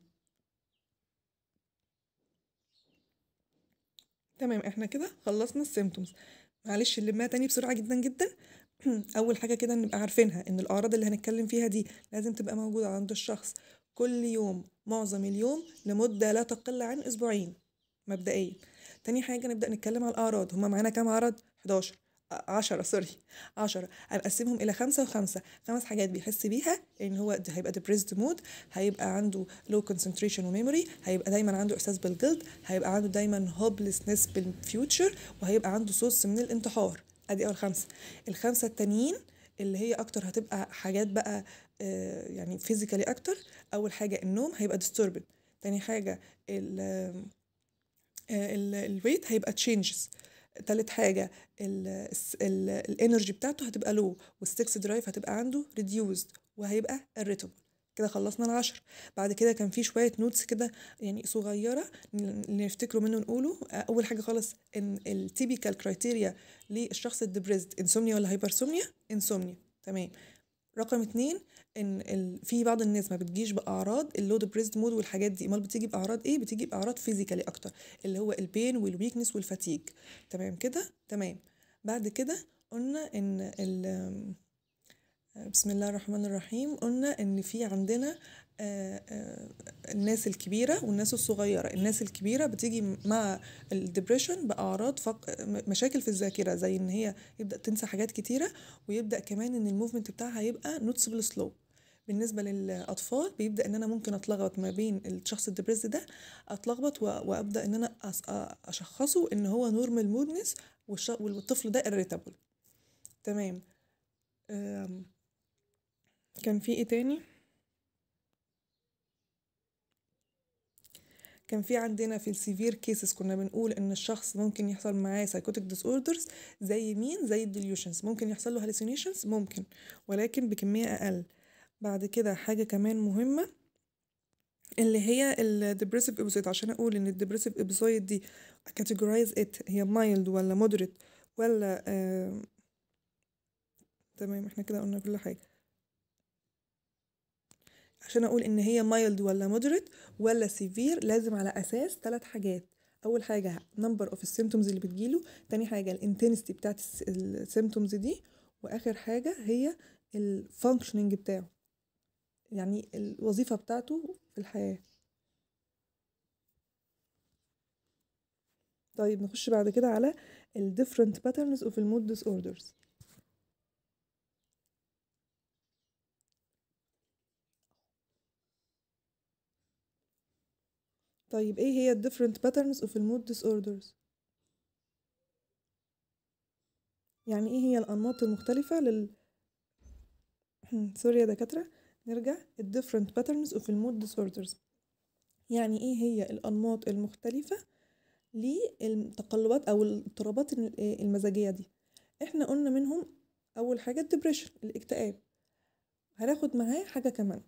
تمام احنا كده خلصنا السيمتومز معلش نلمها تاني بسرعة جدا جدا أول حاجة كده نبقى عارفينها إن الأعراض اللي هنتكلم فيها دي لازم تبقى موجودة عند الشخص كل يوم معظم اليوم لمدة لا تقل عن أسبوعين مبدئيا تاني حاجة نبدأ نتكلم على الأعراض هما معانا كام عرض؟ 11 آه، عشرة سوري عشرة هنقسمهم إلى خمسة وخمسة خمس حاجات بيحس بيها إن هو ده هيبقى depressed mood هيبقى عنده low concentration وميموري هيبقى دايما عنده إحساس بالجلد هيبقى عنده دايما hopelessness بالفيوتشر وهيبقى عنده صوص من الانتحار ادي اول خمسه الخمسه التانيين اللي هي اكتر هتبقى حاجات بقى آه، يعني فيزيكالي اكتر اول حاجه النوم هيبقى disturbed تاني حاجه ال الويت هيبقى تشينجز تالت حاجة الانرجي بتاعته هتبقى لو والسكس درايف هتبقى عنده ريديوزد وهيبقى irritable كده خلصنا العشر بعد كده كان في شوية نوتس كده يعني صغيرة ن- نفتكروا منه نقوله أول حاجة خالص إن التيبيكال كرايتيريا للشخص الدبريزد انسومنيا ولا هايبرسومنيا انسومنيا تمام رقم اتنين ان ال... في بعض الناس ما بتجيش باعراض اللو ديبريسد مود والحاجات دي امال بتيجي باعراض ايه بتيجي باعراض فيزيكالي اكتر اللي هو البين والويكنس والفاتيج تمام كده تمام بعد كده قلنا ان ال... بسم الله الرحمن الرحيم قلنا ان في عندنا آه، آه، الناس الكبيرة والناس الصغيرة الناس الكبيرة بتيجي مع الدبريشن بأعراض فق... مشاكل في الذاكرة زي ان هي يبدأ تنسى حاجات كتيرة ويبدأ كمان ان الموفمنت بتاعها يبقى نوتسبل سلو بالنسبة للأطفال بيبدأ إن أنا ممكن أتلخبط ما بين الشخص الدبريس ده أتلخبط و- وأبدأ إن أنا أس- أ- أشخصه إن هو نورمال مودنس والطفل ده irritable تمام أم، كان في إيه تاني؟ كان في عندنا في السيفير كيسز كنا بنقول ان الشخص ممكن يحصل معاه سايكوتيك ديس اوردرز زي مين زي الديليوشنز ممكن يحصل له هالوسينيشنز ممكن ولكن بكميه اقل بعد كده حاجه كمان مهمه اللي هي الديبريسيف ابيسود عشان اقول ان الديبريسيف ابيسود دي كاتيجورايز ات هي مايلد ولا مودريت ولا آه تمام احنا كده قلنا كل حاجه عشان اقول ان هي مايلد ولا مودريت ولا سيفير لازم على اساس ثلاث حاجات اول حاجه نمبر اوف السيمتومز اللي بتجيله تاني حاجه الانتنسيتي بتاعت السيمتومز دي واخر حاجه هي الفانكشننج بتاعه يعني الوظيفه بتاعته في الحياه طيب نخش بعد كده على ال different patterns of the mood disorders طيب ايه هي ال different patterns of the mood disorders يعني ايه هي الانماط المختلفة لل سوري يا دكاترة نرجع ال different patterns of the mood disorders يعني ايه هي الانماط المختلفة للتقلبات او الاضطرابات المزاجية دي احنا قلنا منهم اول حاجة الدبريشن الاكتئاب هناخد معاه حاجة كمان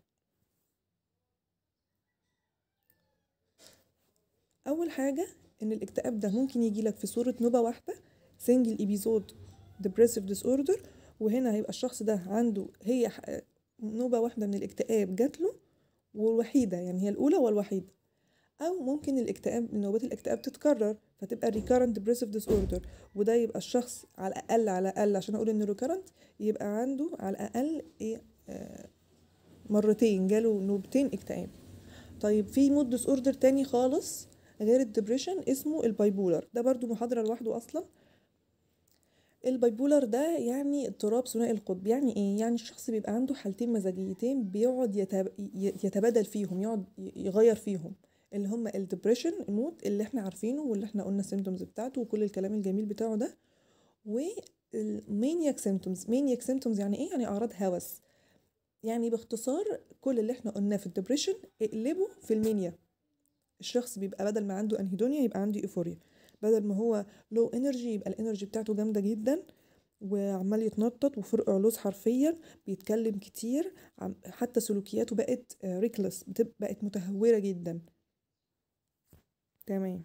اول حاجة ان الاكتئاب ده ممكن يجيلك في صورة نوبة واحدة سنجل ابيزود depressive disorder وهنا هيبقى الشخص ده عنده هي ح- نوبة واحدة من الاكتئاب جاتله والوحيدة يعني هي الأولى والوحيدة أو ممكن الاكتئاب نوبات الاكتئاب تتكرر فتبقى recurrent depressive disorder وده يبقى الشخص على الأقل على الأقل عشان أقول إنه recurrent يبقى عنده على الأقل إيه آه مرتين جاله نوبتين اكتئاب طيب في مود ديس اوردر تاني خالص غير الدبريشن اسمه البايبولر ده برضو محاضرة لوحده أصلا البايبولر ده يعني اضطراب ثنائي القطب يعني ايه يعني الشخص بيبقى عنده حالتين مزاجيتين بيقعد يتب... يتبادل فيهم يقعد يغير فيهم اللي هما الدبريشن المود اللي احنا عارفينه واللي احنا قلنا السيمتومز بتاعته وكل الكلام الجميل بتاعه ده والمانياك سيمتومز مانياك سيمتومز يعني ايه يعني اعراض هوس يعني باختصار كل اللي احنا قلناه في الدبريشن اقلبه في المانيا الشخص بيبقى بدل ما عنده انهيدونيا يبقى عنده ايفوريا بدل ما هو لو انرجي يبقى الانرجي بتاعته جامده جدا وعمال يتنطط وفرق علوز حرفيا بيتكلم كتير عم- حتى سلوكياته بقت ريكلس بقت متهورة جدا تمام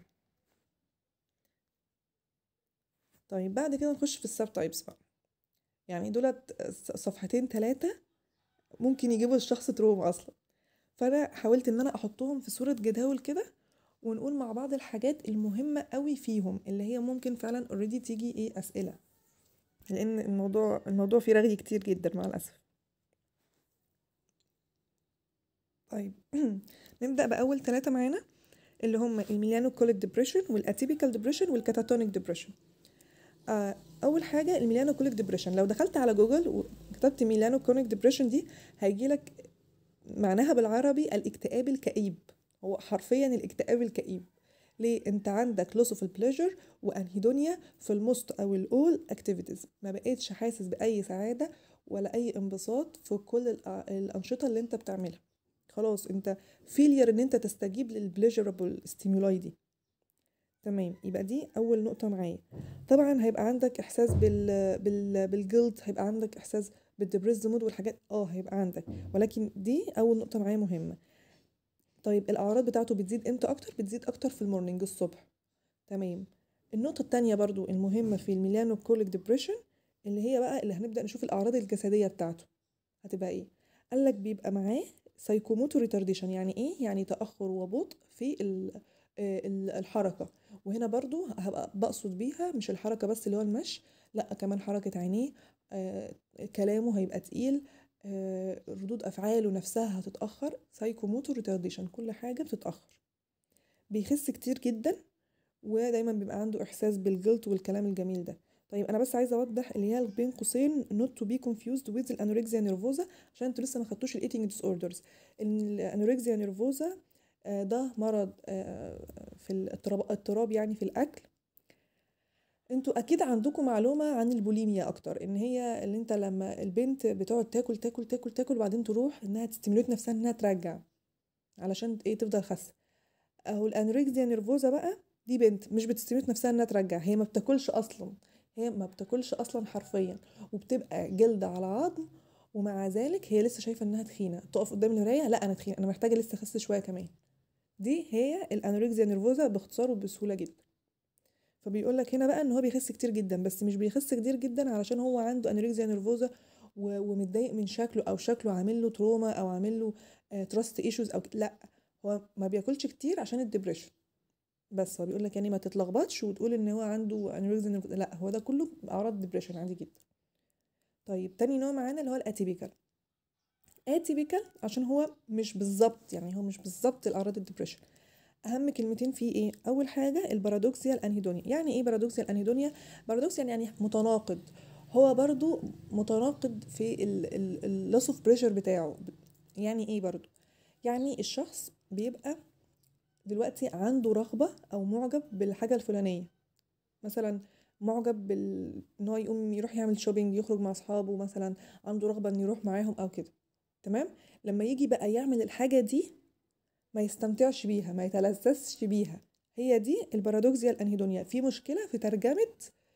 طيب بعد كده نخش في السب تايبس بقى يعني دولت صفحتين ثلاثة ممكن يجيبوا الشخص تروما أصلا فأنا حاولت إن أنا أحطهم في صورة جداول كده ونقول مع بعض الحاجات المهمة قوي فيهم اللي هي ممكن فعلا اوريدي تيجي ايه أسئلة لأن الموضوع الموضوع فيه رغي كتير جدا مع الأسف طيب نبدأ بأول ثلاثة معانا اللي هم الميلانو كوليك ديبريشن والاتيبيكال ديبريشن والكاتاتونيك ديبريشن آه اول حاجه الميلانو كوليك ديبريشن لو دخلت على جوجل وكتبت ميلانو كوليك ديبريشن دي هيجي لك معناها بالعربي الاكتئاب الكئيب هو حرفيا الاكتئاب الكئيب ليه انت عندك لوس اوف البليجر وانهيدونيا في الموست او الاول اكتيفيتيز ما بقيتش حاسس باي سعاده ولا اي انبساط في كل الانشطه اللي انت بتعملها خلاص انت فيلير ان انت تستجيب للبليجربل ستيمولاي دي تمام يبقى دي اول نقطه معايا طبعا هيبقى عندك احساس بال بال بالجلد هيبقى عندك احساس بالدبريس مود والحاجات اه هيبقى عندك ولكن دي اول نقطه معايا مهمه طيب الاعراض بتاعته بتزيد امتى اكتر بتزيد اكتر في المورنينج الصبح تمام النقطه التانية برضو المهمه في الميلانو كوليك ديبريشن اللي هي بقى اللي هنبدا نشوف الاعراض الجسديه بتاعته هتبقى ايه قال لك بيبقى معاه سايكوموتو ريتارديشن يعني ايه يعني تاخر وبطء في الحركه وهنا برضو هبقى بقصد بيها مش الحركه بس اللي هو المشي لا كمان حركه عينيه آه كلامه هيبقى تقيل آه ردود افعاله نفسها هتتاخر سايكوموتو ريتارديشن كل حاجه بتتاخر بيخس كتير جدا ودايما بيبقى عنده احساس بالجلد والكلام الجميل ده طيب انا بس عايزه اوضح اللي هي بين قوسين not to be confused with الانوركسيا نيرفوزا عشان انتوا لسه ما خدتوش الايتنج ديس اوردرز الانوركسيا نيرفوزا ده مرض في الاضطراب اضطراب يعني في الاكل انتوا اكيد عندكم معلومه عن البوليميا اكتر ان هي اللي انت لما البنت بتقعد تاكل تاكل تاكل تاكل وبعدين تروح انها تستميليت نفسها انها ترجع علشان ايه تفضل خاسه اهو الانوركسيا نيرفوزا بقى دي بنت مش بتستميليت نفسها انها ترجع هي ما بتاكلش اصلا هي ما بتاكلش اصلا حرفيا وبتبقى جلد على عظم ومع ذلك هي لسه شايفه انها تخينه تقف قدام المرايه لا انا تخينه انا محتاجه لسه اخس شويه كمان دي هي الانوركسيا نيرفوزا باختصار وبسهوله جدا فبيقول لك هنا بقى ان هو بيخس كتير جدا بس مش بيخس كتير جدا علشان هو عنده انوركسيا نيرفوزا ومتضايق من شكله او شكله عامل له تروما او عامل له تراست ايشوز او لا هو ما بياكلش كتير عشان الدبريشن بس هو بيقول لك يعني ما تتلخبطش وتقول ان هو عنده انوركسيا نيرفوزا لا هو ده كله اعراض ديبريشن عادي جدا طيب تاني نوع معانا اللي هو الاتيبيكال اتيبيكال عشان هو مش بالظبط يعني هو مش بالظبط الاعراض الدبريشن اهم كلمتين فيه ايه اول حاجه البارادوكسيا الانهيدونيا يعني ايه بارادوكسيا الانهيدونيا بارادوكسيا يعني متناقض هو برضو متناقض في اللوس اوف بريشر بتاعه يعني ايه برضو يعني الشخص بيبقى دلوقتي عنده رغبه او معجب بالحاجه الفلانيه مثلا معجب بال ان هو يقوم يروح يعمل شوبينج يخرج مع اصحابه مثلا عنده رغبه ان يروح معاهم او كده تمام لما يجي بقى يعمل الحاجه دي ما يستمتعش بيها ما يتلذذش بيها هي دي البارادوكسيا الانهيدونيا في مشكله في ترجمه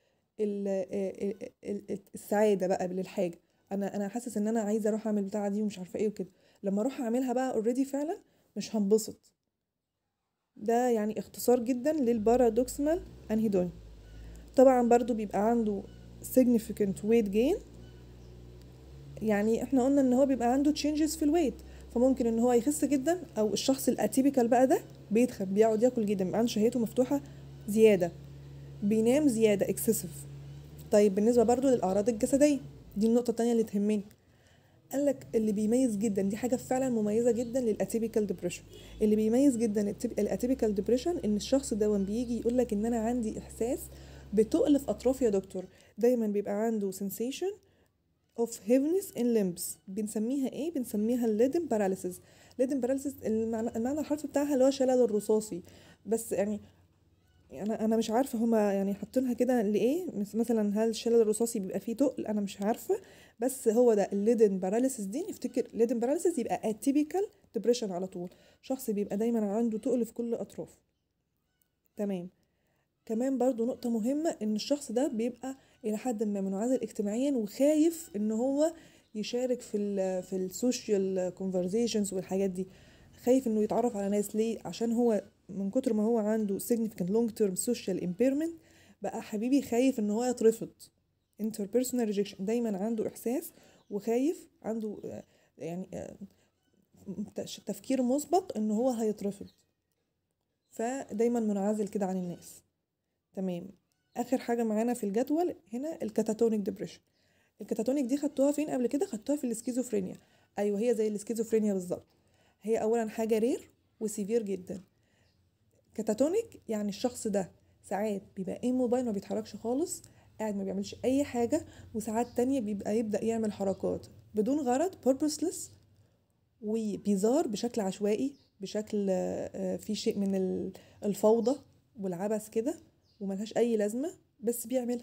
السعاده بقى للحاجه انا انا حاسس ان انا عايزه اروح اعمل بتاعه دي ومش عارفه ايه وكده لما اروح اعملها بقى اوريدي فعلا مش هنبسط ده يعني اختصار جدا للبارادوكسمال انهيدونيا طبعا برضو بيبقى عنده significant weight gain يعني احنا قلنا ان هو بيبقى عنده changes في الويت فممكن ان هو يخس جدا او الشخص الاتيبيكال بقى ده بيتخن بيقعد ياكل جدا بيبقى عنده شهيته مفتوحه زياده بينام زياده اكسسيف طيب بالنسبه برضو للاعراض الجسديه دي النقطه التانية اللي تهمني قال لك اللي بيميز جدا دي حاجه فعلا مميزه جدا للاتيبيكال ديبريشن اللي بيميز جدا الاتيبيكال ديبريشن ان الشخص ده بيجي يقول لك ان انا عندي احساس بتقل في اطرافي يا دكتور دايما بيبقى عنده sensation of heaviness in limbs بنسميها ايه بنسميها الليدن باراليسيس ليدن باراليسيس المعنى, المعنى الحرفي بتاعها اللي هو شلل الرصاصي بس يعني انا انا مش عارفه هما يعني حاطينها كده لايه مس- مثلا هل الشلل الرصاصي بيبقى فيه تقل انا مش عارفه بس هو ده الليدن باراليسيس دي نفتكر ليدن باراليسيس يبقى اتيبيكال ديبريشن على طول شخص بيبقى دايما عنده تقل في كل اطرافه تمام كمان برضو نقطة مهمة إن الشخص ده بيبقى إلى حد ما منعزل اجتماعيا وخايف إن هو يشارك في ال في السوشيال كونفرزيشنز والحاجات دي خايف إنه يتعرف على ناس ليه عشان هو من كتر ما هو عنده significant long term social impairment بقى حبيبي خايف إن هو يترفض interpersonal rejection دايما عنده إحساس وخايف عنده آه، يعني آه، تفكير مسبق إن هو هيترفض فدايما منعزل كده عن الناس تمام اخر حاجه معانا في الجدول هنا الكاتاتونيك ديبريشن الكاتاتونيك دي خدتوها فين قبل كده خدتوها في السكيزوفرينيا ايوه هي زي السكيزوفرينيا بالظبط هي اولا حاجه رير وسيفير جدا كاتاتونيك يعني الشخص ده ساعات بيبقى ايه موبايل ما بيتحركش خالص قاعد ما بيعملش اي حاجه وساعات تانية بيبقى يبدا يعمل حركات بدون غرض purposeless وبيزار بشكل عشوائي بشكل آه، آه، في شيء من ال- الفوضى والعبث كده وملهاش اي لازمه بس بيعملها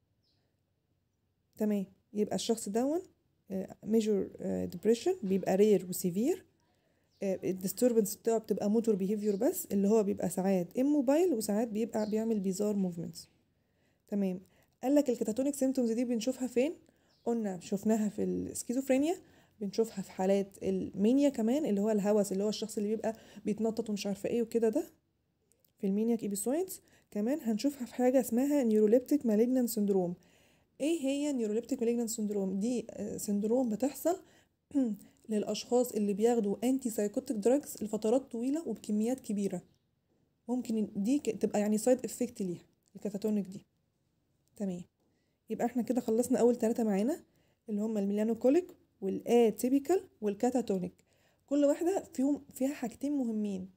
تمام يبقى الشخص دون ميجور ديبريشن بيبقى رير وسيفير الديستربنس بتاعه بتبقى موتور بيهيفير بس اللي هو بيبقى ساعات اموبايل وساعات بيبقى بيعمل بيزار موفمنتس تمام قال لك الكاتاتونيك سيمتومز دي بنشوفها فين قلنا شفناها في السكيزوفرينيا بنشوفها في حالات المانيا كمان اللي هو الهوس اللي هو الشخص اللي بيبقى بيتنطط ومش عارفه ايه وكده ده في المينياك ايبيسويدز كمان هنشوفها في حاجه اسمها نيوروليبتيك مالجنان سندروم ايه هي نيوروليبتيك مالجنان سندروم دي آه، سندروم بتحصل للاشخاص اللي بياخدوا انتي سايكوتيك دراجز لفترات طويله وبكميات كبيره ممكن دي ك- تبقى يعني سايد افكت ليها الكاتاتونيك دي تمام يبقى احنا كده خلصنا اول ثلاثه معانا اللي هم الميلانوكوليك والاتيبيكال والكاتاتونيك كل واحده فيهم فيها حاجتين مهمين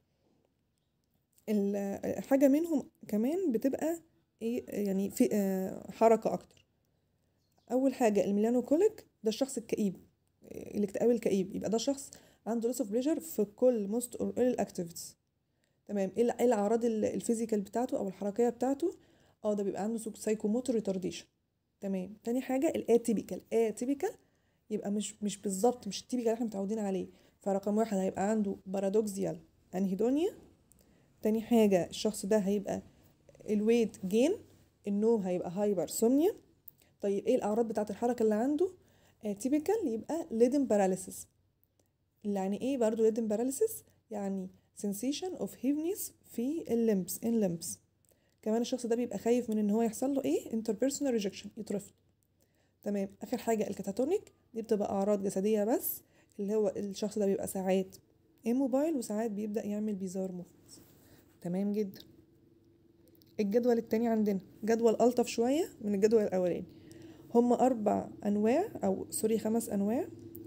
ال- حاجه منهم كمان بتبقى ايه يعني في آه، حركه اكتر اول حاجه الميلانوكوليك ده الشخص الكئيب آه، الاكتئاب الكئيب يبقى ده شخص عنده loss of pleasure في كل most or all activities تمام ايه الع- إيه الاعراض ال- الفيزيكال بتاعته او الحركيه بتاعته اه ده بيبقى عنده سايكوموتور ريتارديشن تمام تاني حاجه الاتيبيكال اتيبيكال يبقى مش مش بالظبط مش التيبيكال اللي احنا متعودين عليه فرقم واحد هيبقى عنده بارادوكسيال انهيدونيا تاني حاجة الشخص ده هيبقى الويت جين النوم هيبقى هايبر سومنيا طيب ايه الأعراض بتاعة الحركة اللي عنده تيبيكال يبقى ليدن باراليسيس اللي يعني ايه برضو ليدن باراليسيس يعني sensation of heaviness في اللمبس in limbs كمان الشخص ده بيبقى خايف من ان هو يحصل له ايه interpersonal rejection يترفض تمام اخر حاجة الكاتاتونيك دي بتبقى اعراض جسدية بس اللي هو الشخص ده بيبقى ساعات موبايل وساعات بيبدأ يعمل بيزار موفمنتس تمام جدا الجدول التاني عندنا جدول ألطف شوية من الجدول الأولاني هما أربع أنواع أو سوري خمس أنواع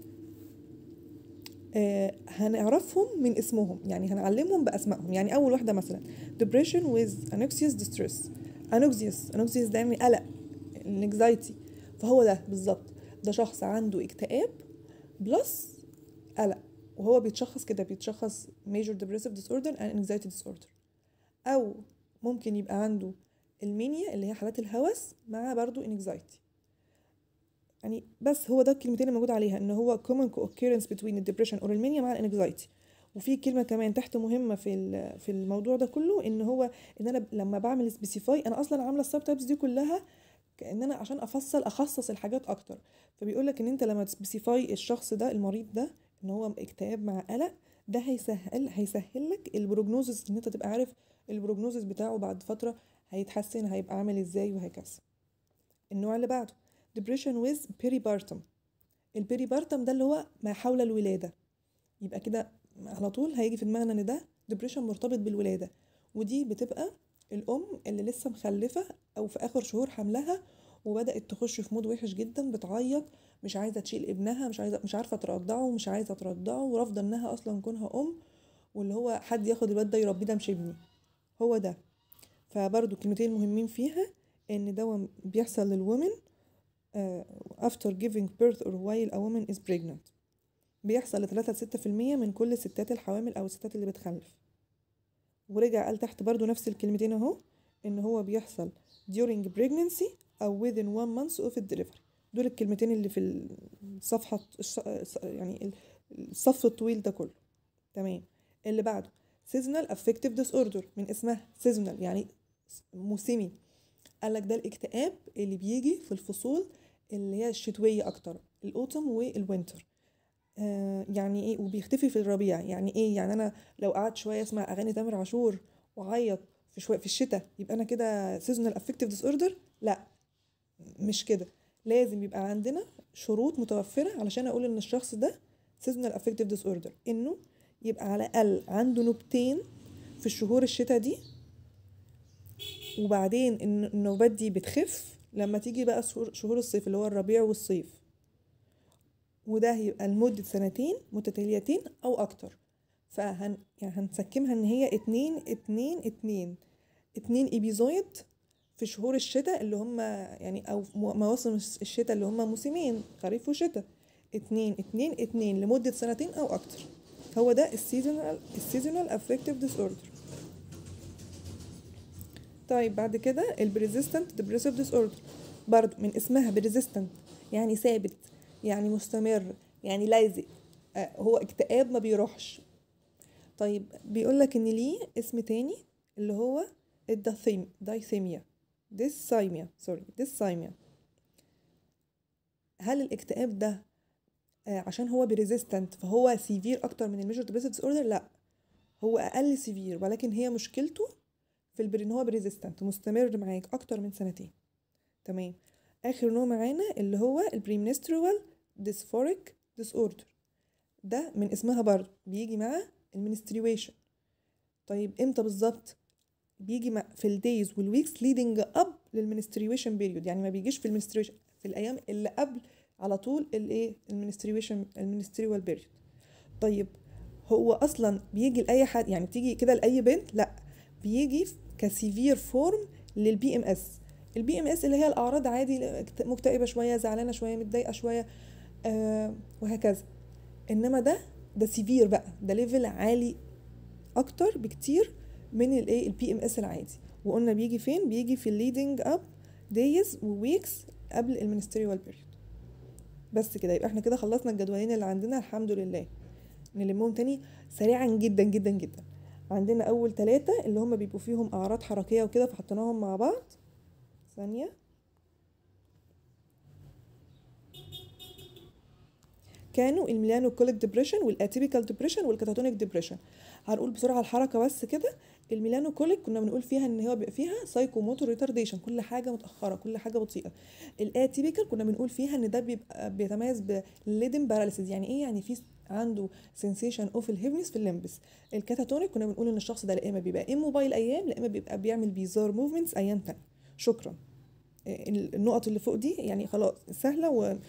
آه هنعرفهم من اسمهم يعني هنعلمهم بأسمائهم يعني أول واحدة مثلا depression with anxious distress anxious anxious ده يعني قلق anxiety فهو ده بالظبط ده شخص عنده اكتئاب بلس قلق وهو بيتشخص كده بيتشخص major depressive disorder and anxiety disorder او ممكن يبقى عنده المانيا اللي هي حالات الهوس مع برضو anxiety يعني بس هو ده الكلمتين اللي موجود عليها ان هو common occurrence between الدبريشن or المانيا مع الانكزايتي وفي كلمه كمان تحت مهمه في ال- في الموضوع ده كله ان هو ان انا لما بعمل سبيسيفاي انا اصلا عامله السب تايبس دي كلها كان انا عشان افصل اخصص الحاجات اكتر فبيقول لك ان انت لما تسبيسيفاي الشخص ده المريض ده ان هو اكتئاب مع قلق ده هيسهل هيسهل لك البروجنوزس ان انت تبقى عارف البروجنوزس بتاعه بعد فتره هيتحسن هيبقى عامل ازاي وهكذا النوع اللي بعده depression with peripartum البيريبارتم ده اللي هو ما حول الولادة يبقى كده على طول هيجي في دماغنا ان ده depression مرتبط بالولادة ودي بتبقى الأم اللي لسه مخلفة أو في آخر شهور حملها وبدأت تخش في مود وحش جدا بتعيط مش عايزة تشيل ابنها مش عايزة مش عارفة ترضعه مش عايزة ترضعه ورافضة انها أصلا كونها أم واللي هو حد ياخد الواد ده يربيه ده مش ابني هو ده فبرضو الكلمتين المهمين فيها ان ده بيحصل للومن uh, after giving birth or while a woman is pregnant بيحصل لتلاتة لستة في المية من كل الستات الحوامل أو الستات اللي بتخلف ورجع قال تحت برضو نفس الكلمتين اهو ان هو بيحصل during pregnancy او within one month of delivery دول الكلمتين اللي في الصفحة الش- يعني الصف الطويل ده كله تمام اللي بعده seasonal affective disorder من اسمها seasonal يعني موسمي قالك ده الاكتئاب اللي بيجي في الفصول اللي هي الشتوية أكتر الأوتم والوينتر آه يعني ايه وبيختفي في الربيع يعني ايه يعني انا لو قعدت شويه اسمع اغاني تامر عاشور وعيط في شويه في الشتاء يبقى انا كده سيزونال افكتيف ديس اوردر لا مش كده لازم يبقى عندنا شروط متوفره علشان اقول ان الشخص ده سيزونال افكتيف ديس اوردر انه يبقى على الاقل عنده نوبتين في الشهور الشتاء دي وبعدين الن- النوبات دي بتخف لما تيجي بقى شهور شهور الصيف اللي هو الربيع والصيف وده هيبقى لمدة سنتين متتاليتين أو أكتر فهن يعني هنسكمها إن هي اتنين اتنين اتنين اتنين إبيزويد في شهور الشتاء اللي هم يعني أو مو- مواسم الشتاء اللي هم موسمين خريف وشتاء اتنين اتنين اتنين لمدة سنتين أو أكتر هو ده السيزونال السيزونال افكتيف ديس اوردر طيب بعد كده البريزيستنت ديبريسيف ديس اوردر برضه من اسمها بريزيستنت يعني ثابت يعني مستمر يعني لازق آه، هو اكتئاب ما بيروحش طيب بيقول لك ان ليه اسم تاني اللي هو الداثيم دايثيميا ديسايميا سوري ديسايميا هل الاكتئاب ده آه، عشان هو بريزيستنت فهو سيفير اكتر من الميجر ديبريسيف ديس اوردر لا هو اقل سيفير ولكن هي مشكلته في البر ان هو بريزيستنت مستمر معاك اكتر من سنتين تمام اخر نوع معانا اللي هو البريمنسترول ديسفوريك ديس اوردر ده من اسمها برضه بيجي مع المنستريويشن طيب امتى بالظبط بيجي مع في الدايز والويكس ليدنج اب للمنستريويشن بيريود يعني ما بيجيش في المنستريويشن في الايام اللي قبل على طول الايه المنستريويشن المنستريوال بيريود طيب هو اصلا بيجي لاي حد يعني بتيجي كده لاي بنت لا بيجي كسيفير فورم للبي ام اس البي ام اس اللي هي الاعراض عادي مكتئبه شويه زعلانه شويه متضايقه شويه آه وهكذا انما ده ده سيفير بقى ده ليفل عالي اكتر بكتير من الايه البي ام اس العادي وقلنا بيجي فين بيجي في الليدنج اب دايز وويكس قبل المنستريوال بيريود بس كده يبقى احنا كده خلصنا الجدولين اللي عندنا الحمد لله نلمهم تاني سريعا جدا جدا جدا عندنا اول ثلاثة اللي هم بيبقوا فيهم اعراض حركية وكده فحطيناهم مع بعض ثانية كانوا الميلانوكوليك ديبريشن والاتيبيكال ديبريشن والكاتاتونيك ديبريشن هنقول بسرعه الحركه بس كده الميلانوكوليك كنا بنقول فيها ان هو بيبقى فيها سايكوموتور ريتارديشن كل حاجه متاخره كل حاجه بطيئه الاتيبيكال كنا بنقول فيها ان ده بيبقى بيتميز بالليدن باراليسيس يعني ايه يعني في عنده سensation اوف الهيفنس في الليمبس الكاتاتونيك كنا بنقول ان الشخص ده لا اما بيبقى اموبايل ايام لا اما بيبقى بيعمل بيزار موفمنتس ايام تانية شكرا النقط اللي فوق دي يعني خلاص سهله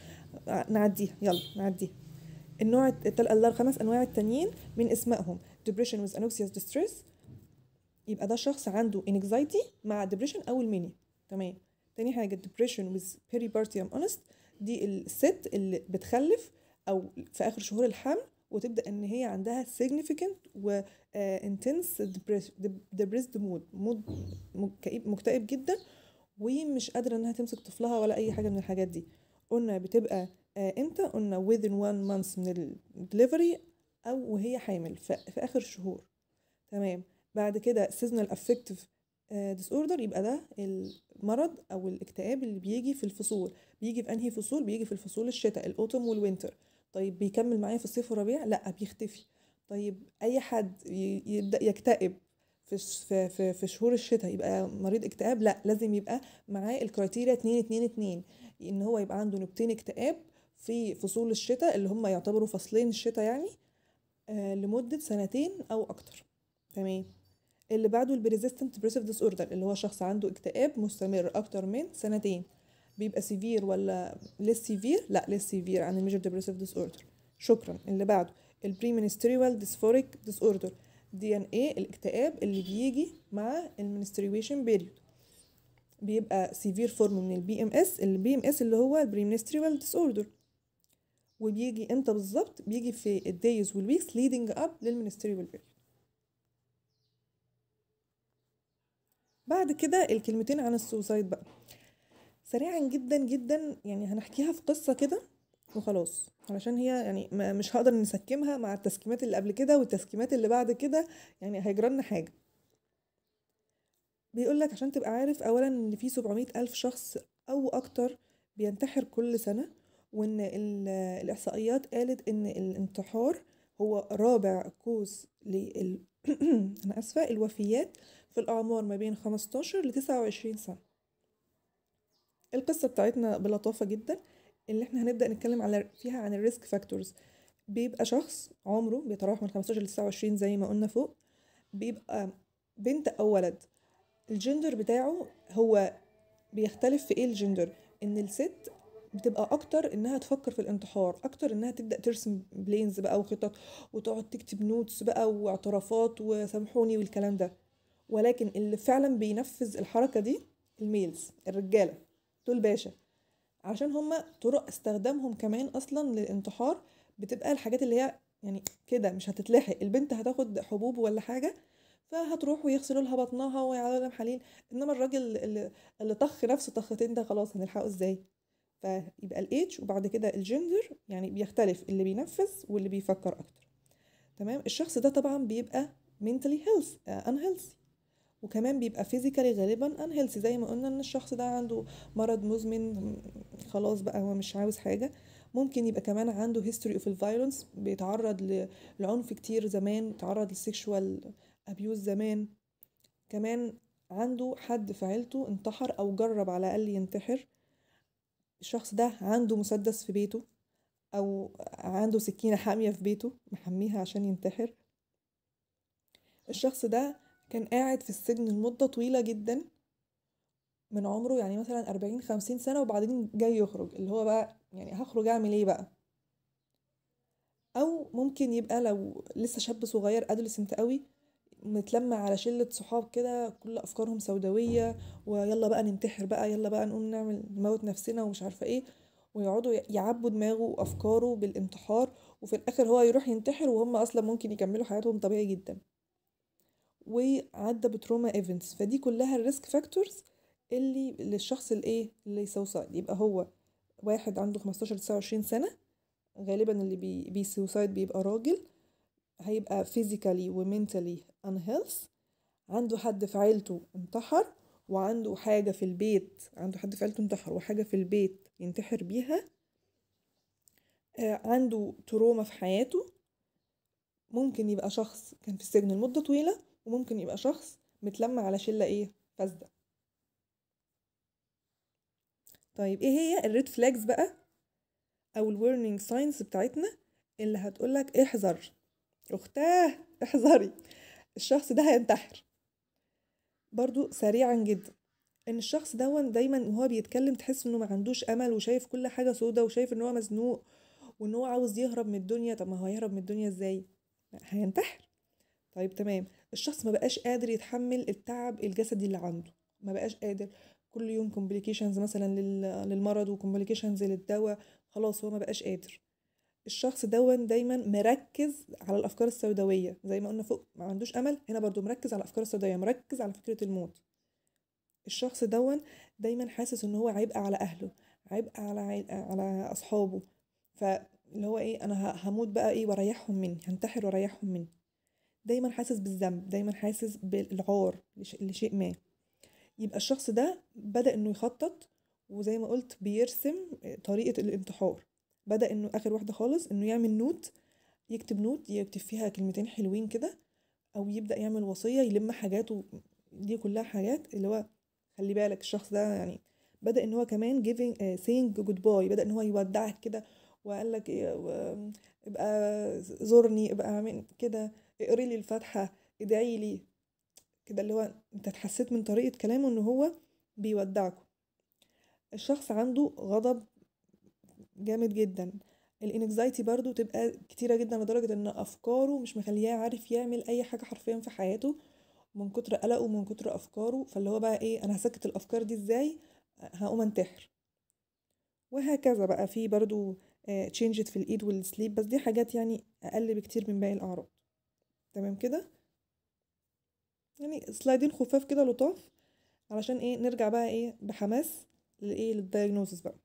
ونعديها يلا نعديها النوع التل... الخمس انواع التانيين من اسمائهم depression with anxious distress يبقى ده شخص عنده anxiety مع depression او المانيا تمام تاني حاجه depression with peripartum honest دي الست اللي بتخلف او في اخر شهور الحمل وتبدا ان هي عندها significant و uh, intense depressed mood مود مكتئب مكتئب جدا ومش قادره انها تمسك طفلها ولا اي حاجه من الحاجات دي قلنا بتبقى آه امتى قلنا within one month من الدليفري او وهي حامل في, في اخر الشهور تمام بعد كده seasonal affective disorder يبقى ده المرض او الاكتئاب اللي بيجي في الفصول بيجي في انهي فصول بيجي في الفصول الشتاء الاوتوم والوينتر طيب بيكمل معايا في الصيف والربيع لا بيختفي طيب اي حد يبدا يكتئب في في في, في شهور الشتاء يبقى مريض اكتئاب لا لازم يبقى معاه الكرايتيريا 2 2 2 ان هو يبقى عنده نوبتين اكتئاب في فصول الشتاء اللي هم يعتبروا فصلين الشتاء يعني آه لمدة سنتين أو أكتر تمام اللي بعده البريزيستنت ديبريسيف ديس اوردر اللي هو شخص عنده اكتئاب مستمر أكتر من سنتين بيبقى سيفير ولا ليس سيفير لا ليس سيفير عن الميجر ديبريسيف ديس اوردر شكرا اللي بعده البريمنستريوال ديسفوريك ديس اوردر دي ان ايه الاكتئاب اللي بيجي مع المنستريويشن بيريود بيبقى سيفير فورم من البي ام اس البي ام اس اللي هو البريمنستريوال ديس اوردر وبيجي امتى بالظبط بيجي في الدايز والويكس ليدنج اب للمنستريوال بيريود بعد كده الكلمتين عن السوسايد بقى سريعا جدا جدا يعني هنحكيها في قصة كده وخلاص علشان هي يعني ما مش هقدر نسكمها مع التسكيمات اللي قبل كده والتسكيمات اللي بعد كده يعني هيجرالنا حاجة بيقولك عشان تبقى عارف أولا إن في 700 ألف شخص أو أكتر بينتحر كل سنة وإن ال- الإحصائيات قالت إن الانتحار هو رابع كوز لل أنا آسفة الوفيات في الأعمار ما بين 15 ل 29 سنة القصة بتاعتنا بلطافة جدا اللي احنا هنبدأ نتكلم على فيها عن الريسك فاكتورز بيبقى شخص عمره بيتراوح من 15 ل 29 زي ما قلنا فوق بيبقى بنت أو ولد الجندر بتاعه هو بيختلف في ايه الجندر ان الست بتبقى اكتر انها تفكر في الانتحار اكتر انها تبدا ترسم بلينز بقى وخطط وتقعد تكتب نوتس بقى واعترافات وسامحوني والكلام ده ولكن اللي فعلا بينفذ الحركه دي الميلز الرجاله دول باشا عشان هما طرق استخدامهم كمان اصلا للانتحار بتبقى الحاجات اللي هي يعني كده مش هتتلحق البنت هتاخد حبوب ولا حاجه فهتروح ويغسلوا لها بطنها ويعملوا لها محاليل انما الراجل اللي, اللي طخ نفسه طختين ده خلاص هنلحقه ازاي فيبقى الايدج وبعد كده الجندر يعني بيختلف اللي بينفذ واللي بيفكر اكتر تمام الشخص ده طبعا بيبقى mentally health uh, unhealthy وكمان بيبقى فيزيكالي غالبا unhealthy زي ما قلنا ان الشخص ده عنده مرض مزمن خلاص بقى هو مش عاوز حاجة ممكن يبقى كمان عنده history of violence بيتعرض لعنف كتير زمان تعرض لسيكشوال ابيوز زمان كمان عنده حد في عيلته انتحر او جرب على الاقل ينتحر الشخص ده عنده مسدس في بيته او عنده سكينة حامية في بيته محميها عشان ينتحر الشخص ده كان قاعد في السجن لمدة طويلة جدا من عمره يعني مثلا أربعين خمسين سنة وبعدين جاي يخرج اللي هو بقى يعني هخرج أعمل إيه بقى أو ممكن يبقى لو لسه شاب صغير أدلسنت قوي متلمع على شلة صحاب كده كل أفكارهم سوداوية ويلا بقى ننتحر بقى يلا بقى نقوم نعمل نموت نفسنا ومش عارفة ايه ويقعدوا يعبوا دماغه وأفكاره بالانتحار وفي الآخر هو يروح ينتحر وهم أصلا ممكن يكملوا حياتهم طبيعي جدا وعدى بتروما ايفنتس فدي كلها الريسك فاكتورز اللي للشخص الايه اللي سوسايد يبقى هو واحد عنده 15 29 سنة غالبا اللي بي, بي سوسايد بيبقى راجل هيبقى physically و mentally unhealth عنده حد في عيلته انتحر وعنده حاجة في البيت عنده حد في عيلته انتحر وحاجة في البيت ينتحر بيها آه عنده تروما في حياته ممكن يبقى شخص كان في السجن لمدة طويلة وممكن يبقى شخص متلمع على شلة ايه فاسدة طيب ايه هي الريد فلاجز بقى او الورنينج ساينز بتاعتنا اللي هتقولك احذر اختاه احذري الشخص ده هينتحر برضو سريعا جدا ان الشخص دون دايما وهو بيتكلم تحس انه ما عندوش امل وشايف كل حاجه سودا وشايف ان هو مزنوق وان هو عاوز يهرب من الدنيا طب ما هو هيهرب من الدنيا ازاي هينتحر طيب تمام الشخص ما بقاش قادر يتحمل التعب الجسدي اللي عنده ما بقاش قادر كل يوم كومبليكيشنز مثلا للمرض وكومبليكيشنز للدواء خلاص هو ما بقاش قادر الشخص دون دايما مركز على الافكار السوداويه زي ما قلنا فوق ما عندوش امل هنا برضو مركز على الافكار السوداويه مركز على فكره الموت الشخص دون دايما حاسس ان هو عبء على اهله عبء على عيل... على اصحابه فاللي هو ايه انا هموت بقى ايه واريحهم مني هنتحر واريحهم مني دايما حاسس بالذنب دايما حاسس بالعار لشيء ما يبقى الشخص ده بدأ انه يخطط وزي ما قلت بيرسم طريقة الانتحار بدأ انه اخر واحدة خالص انه يعمل نوت يكتب نوت يكتب فيها كلمتين حلوين كده او يبدأ يعمل وصية يلم حاجاته دي كلها حاجات اللي هو خلي بالك الشخص ده يعني بدأ ان هو كمان giving uh, saying goodbye بدأ ان هو يودعك كده وقال لك إيه ابقى زورني ابقى اعمل كده اقري لي الفاتحة ادعي لي كده اللي هو انت اتحسيت من طريقة كلامه ان هو بيودعكم الشخص عنده غضب جامد جدا الانكزايتي برضو تبقى كتيرة جدا لدرجة ان افكاره مش مخلياه عارف يعمل اي حاجة حرفيا في حياته من كتر قلقه ومن كتر افكاره فاللي هو بقى ايه انا هسكت الافكار دي ازاي هقوم انتحر وهكذا بقى في برضو تشينجت في الايد والسليب بس دي حاجات يعني اقل بكتير من باقي الاعراض تمام كده يعني سلايدين خفاف كده لطاف علشان ايه نرجع بقى ايه بحماس لايه للدايجنوزس بقى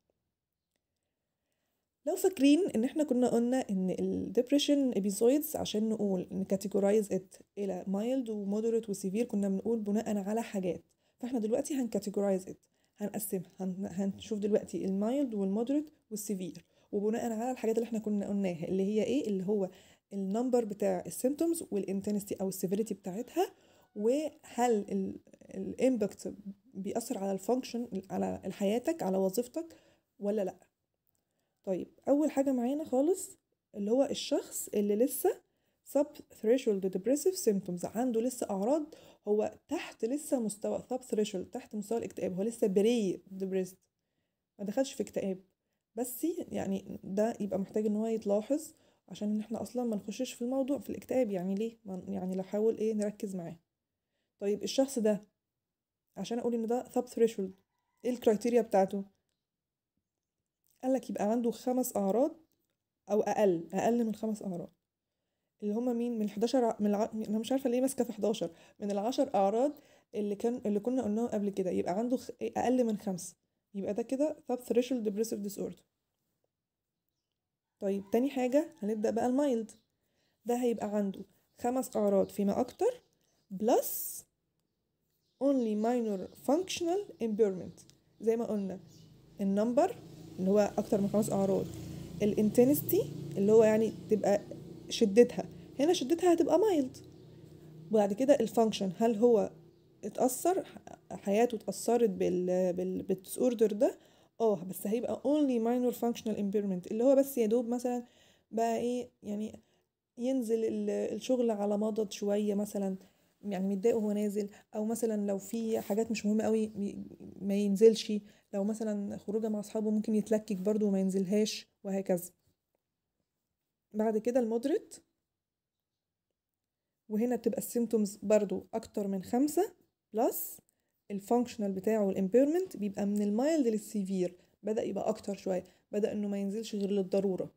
لو فاكرين ان احنا كنا قلنا ان الدبريشن ابيزويدز عشان نقول نكاتيجورايز ات الى مايلد ومودريت وسيفير كنا بنقول بناء على حاجات فاحنا دلوقتي هنكاتيجورايز ات هنقسمها هن... هنشوف دلوقتي المايلد والمودريت والسيفير وبناء على الحاجات اللي احنا كنا قلناها اللي هي ايه اللي هو النمبر بتاع السيمتومز والانتنستي او السيفيريتي بتاعتها وهل الامباكت بيأثر على الفانكشن على حياتك على وظيفتك ولا لا طيب اول حاجه معانا خالص اللي هو الشخص اللي لسه sub threshold depressive symptoms عنده لسه اعراض هو تحت لسه مستوى sub threshold تحت مستوى الاكتئاب هو لسه بري depressed ما دخلش في اكتئاب بس يعني ده يبقى محتاج ان هو يتلاحظ عشان احنا اصلا ما نخشش في الموضوع في الاكتئاب يعني ليه يعني لو حاول ايه نركز معاه طيب الشخص ده عشان اقول ان ده sub threshold ايه الكرايتيريا بتاعته قالك يبقى عنده خمس اعراض او اقل اقل من خمس اعراض اللي هما مين من 11 من الع... انا مش عارفه ليه ماسكه في 11 من العشر اعراض اللي كان اللي كنا قلناهم قبل كده يبقى عنده خ... اقل من خمسه يبقى ده كده sub threshold depressive disorder طيب تاني حاجة هنبدأ بقى المايلد ده هيبقى عنده خمس أعراض فيما أكتر بلس only minor functional impairment زي ما قلنا النمبر اللي هو أكتر من خمس أعراض الانتنستي اللي هو يعني تبقى شدتها هنا شدتها هتبقى مايلد وبعد كده الفانكشن هل هو اتأثر حياته اتأثرت بال بال بالديسوردر ده اه بس هيبقى only minor functional impairment اللي هو بس يا دوب مثلا بقى ايه يعني ينزل الشغل على مضض شوية مثلا يعني متضايق وهو نازل او مثلا لو في حاجات مش مهمة قوي ما ينزلش لو مثلا خروجه مع اصحابه ممكن يتلكك برضه وما ينزلهاش وهكذا بعد كده المودريت وهنا بتبقى السيمتومز برضو اكتر من خمسة بلس الفانكشنال بتاعه والامبيرمنت بيبقى من المايلد للسيفير بدأ يبقى أكتر شوية بدأ إنه ما ينزلش غير للضرورة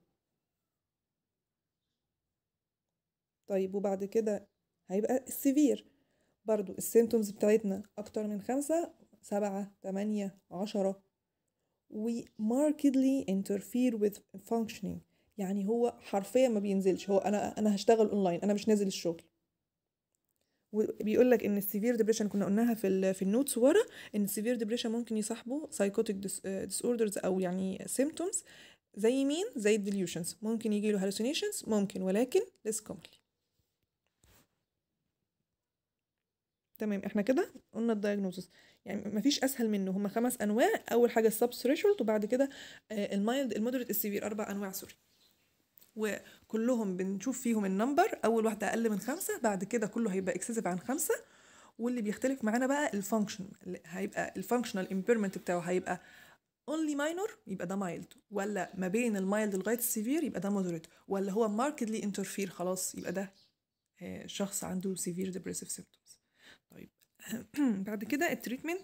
طيب وبعد كده هيبقى السيفير برضو السيمتومز بتاعتنا أكتر من خمسة سبعة تمانية عشرة we markedly interfere with functioning يعني هو حرفيا ما بينزلش هو أنا أنا هشتغل أونلاين أنا مش نازل الشغل وبيقول لك ان السيفير ديبريشن كنا قلناها في ال في النوتس ورا ان السيفير ديبريشن ممكن يصاحبه سايكوتيك ديس اوردرز او يعني سيمتومز زي مين زي الديليوشنز ممكن يجي له هالوسينيشنز ممكن ولكن ليس كومنلي تمام احنا كده قلنا الدايجنوزس يعني مفيش اسهل منه هما خمس انواع اول حاجه السب ثريشولد وبعد كده المايلد المودريت السيفير اربع انواع سوري وكلهم بنشوف فيهم النمبر اول واحده اقل من خمسة بعد كده كله هيبقى اكسسيف عن خمسة واللي بيختلف معانا بقى الفانكشن هيبقى الفانكشنال امبيرمنت بتاعه هيبقى only minor يبقى ده mild ولا ما بين المايلد لغايه السيفير يبقى ده moderate ولا هو markedly interfere خلاص يبقى ده شخص عنده severe depressive symptoms طيب بعد كده التريتمنت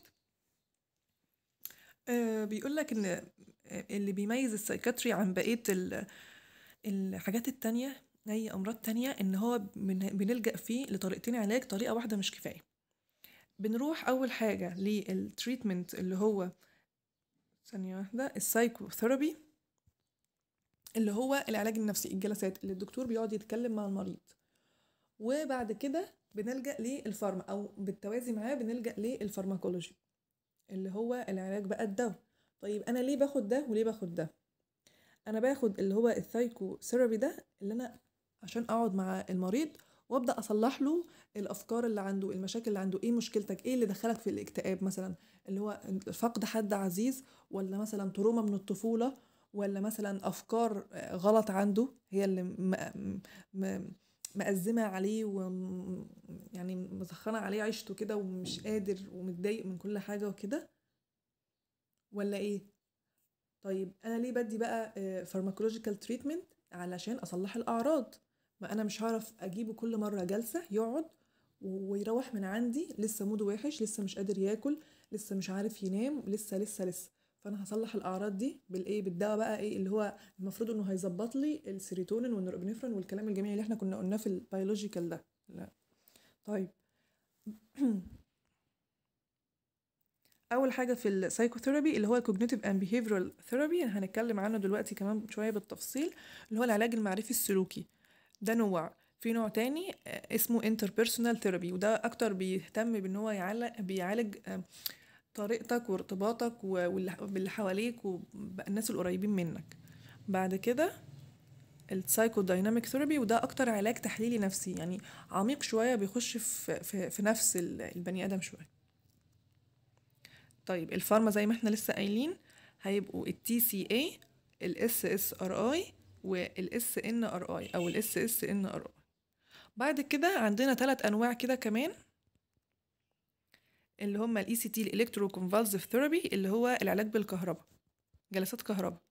بيقول لك ان اللي بيميز السايكاتري عن بقيه الحاجات التانية أي أمراض تانية إن هو بنلجأ فيه لطريقتين علاج طريقة واحدة مش كفاية بنروح أول حاجة للتريتمنت اللي هو ثانية واحدة السايكوثيرابي اللي هو العلاج النفسي الجلسات اللي الدكتور بيقعد يتكلم مع المريض وبعد كده بنلجأ للفارما أو بالتوازي معاه بنلجأ للفارماكولوجي اللي هو العلاج بقى الدواء طيب أنا ليه باخد ده وليه باخد ده انا باخد اللي هو الثايكو ثيرابي ده اللي انا عشان اقعد مع المريض وابدا اصلح له الافكار اللي عنده المشاكل اللي عنده ايه مشكلتك ايه اللي دخلك في الاكتئاب مثلا اللي هو فقد حد عزيز ولا مثلا تروما من الطفوله ولا مثلا افكار غلط عنده هي اللي م... م... مأزمة عليه و يعني مسخنة عليه عيشته كده ومش قادر ومتضايق من كل حاجة وكده ولا ايه طيب انا ليه بدي بقى فارماكولوجيكال تريتمنت علشان اصلح الاعراض ما انا مش هعرف اجيبه كل مره جلسه يقعد ويروح من عندي لسه موده وحش لسه مش قادر ياكل لسه مش عارف ينام لسه لسه لسه فانا هصلح الاعراض دي بالايه بالدواء بقى ايه اللي هو المفروض انه هيظبط لي السيروتونين والنورابنفرين والكلام الجميل اللي احنا كنا قلناه في البيولوجيكال ده لا طيب اول حاجه في السايكوثيرابي اللي هو الكوجنيتيف اند بيهيفيرال ثيرابي هنتكلم عنه دلوقتي كمان شويه بالتفصيل اللي هو العلاج المعرفي السلوكي ده نوع في نوع تاني آه، اسمه interpersonal ثيرابي وده اكتر بيهتم بان هو يعالج بيعالج آه، طريقتك وارتباطك و- واللي باللي حواليك والناس القريبين منك بعد كده السايكو دايناميك ثيرابي وده اكتر علاج تحليلي نفسي يعني عميق شويه بيخش في في, في نفس ال- البني ادم شويه طيب الفارما زي ما احنا لسه قايلين هيبقوا التي سي اي الاس اس ار اي والاس ان ار اي او الاس اس ان ار اي بعد كده عندنا ثلاث انواع كده كمان اللي هما الاي سي تي الالكترو كونفالسيف ثيرابي اللي هو العلاج بالكهرباء جلسات كهرباء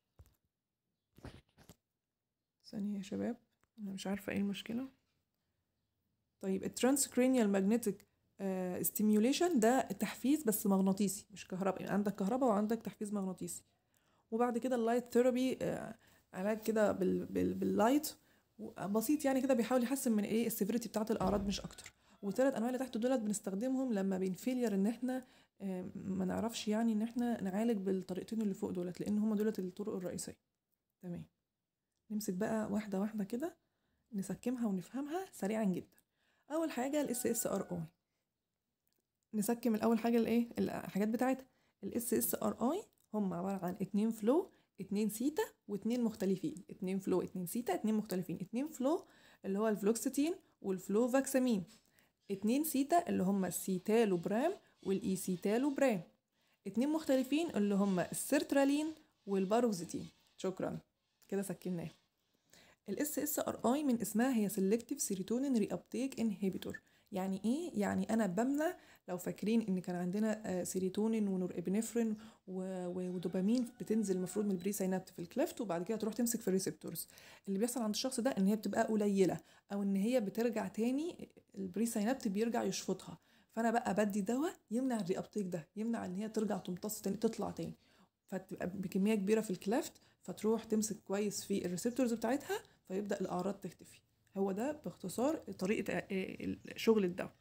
ثانية يا شباب انا مش عارفة ايه المشكلة طيب الترانسكرينيال ماجنتيك ستيميوليشن ده تحفيز بس مغناطيسي مش كهرباء يعني عندك كهرباء وعندك تحفيز مغناطيسي وبعد كده اللايت ثيرابي علاج كده بال بال باللايت بسيط يعني كده بيحاول يحسن من ايه السيفيريتي بتاعت الاعراض مش اكتر والثلاث انواع اللي تحت دولت بنستخدمهم لما بنفيلير ان احنا آه، ما نعرفش يعني ان احنا نعالج بالطريقتين اللي فوق دولت لان هم دولت الطرق الرئيسيه تمام نمسك بقى واحده واحده كده نسكمها ونفهمها سريعا جدا اول حاجه الاس اس ار اي نسكم الاول حاجه الايه الحاجات بتاعتها الاس اس ار اي هم عباره عن اتنين فلو اتنين سيتا واتنين مختلفين اتنين فلو اتنين سيتا اتنين مختلفين اتنين فلو اللي هو الفلوكستين والفلوفاكسامين اتنين سيتا اللي هم السيتالوبرام والايسيتالوبرام اتنين مختلفين اللي هم السيرترالين والباروكسيتين شكرا كده سكناه الاس اس ار اي من اسمها هي سيلكتيف سيروتونين ري ابتيك انهبيتور يعني ايه يعني انا بمنع لو فاكرين ان كان عندنا آه، سيروتونين ونور ابنفرين و- و- ودوبامين بتنزل المفروض من البري سينابت في الكليفت وبعد كده تروح تمسك في الريسبتورز اللي بيحصل عند الشخص ده ان هي بتبقى قليله او ان هي بترجع تاني البري سينابت بيرجع يشفطها فانا بقى بدي دواء يمنع الري ابتيك ده يمنع ان هي ترجع تمتص تاني تطلع تاني فتبقى بكميه كبيره في الكليفت فتروح تمسك كويس في الريسبتورز بتاعتها فيبدا الاعراض تختفي هو ده باختصار طريقه آه، آه، شغل الدواء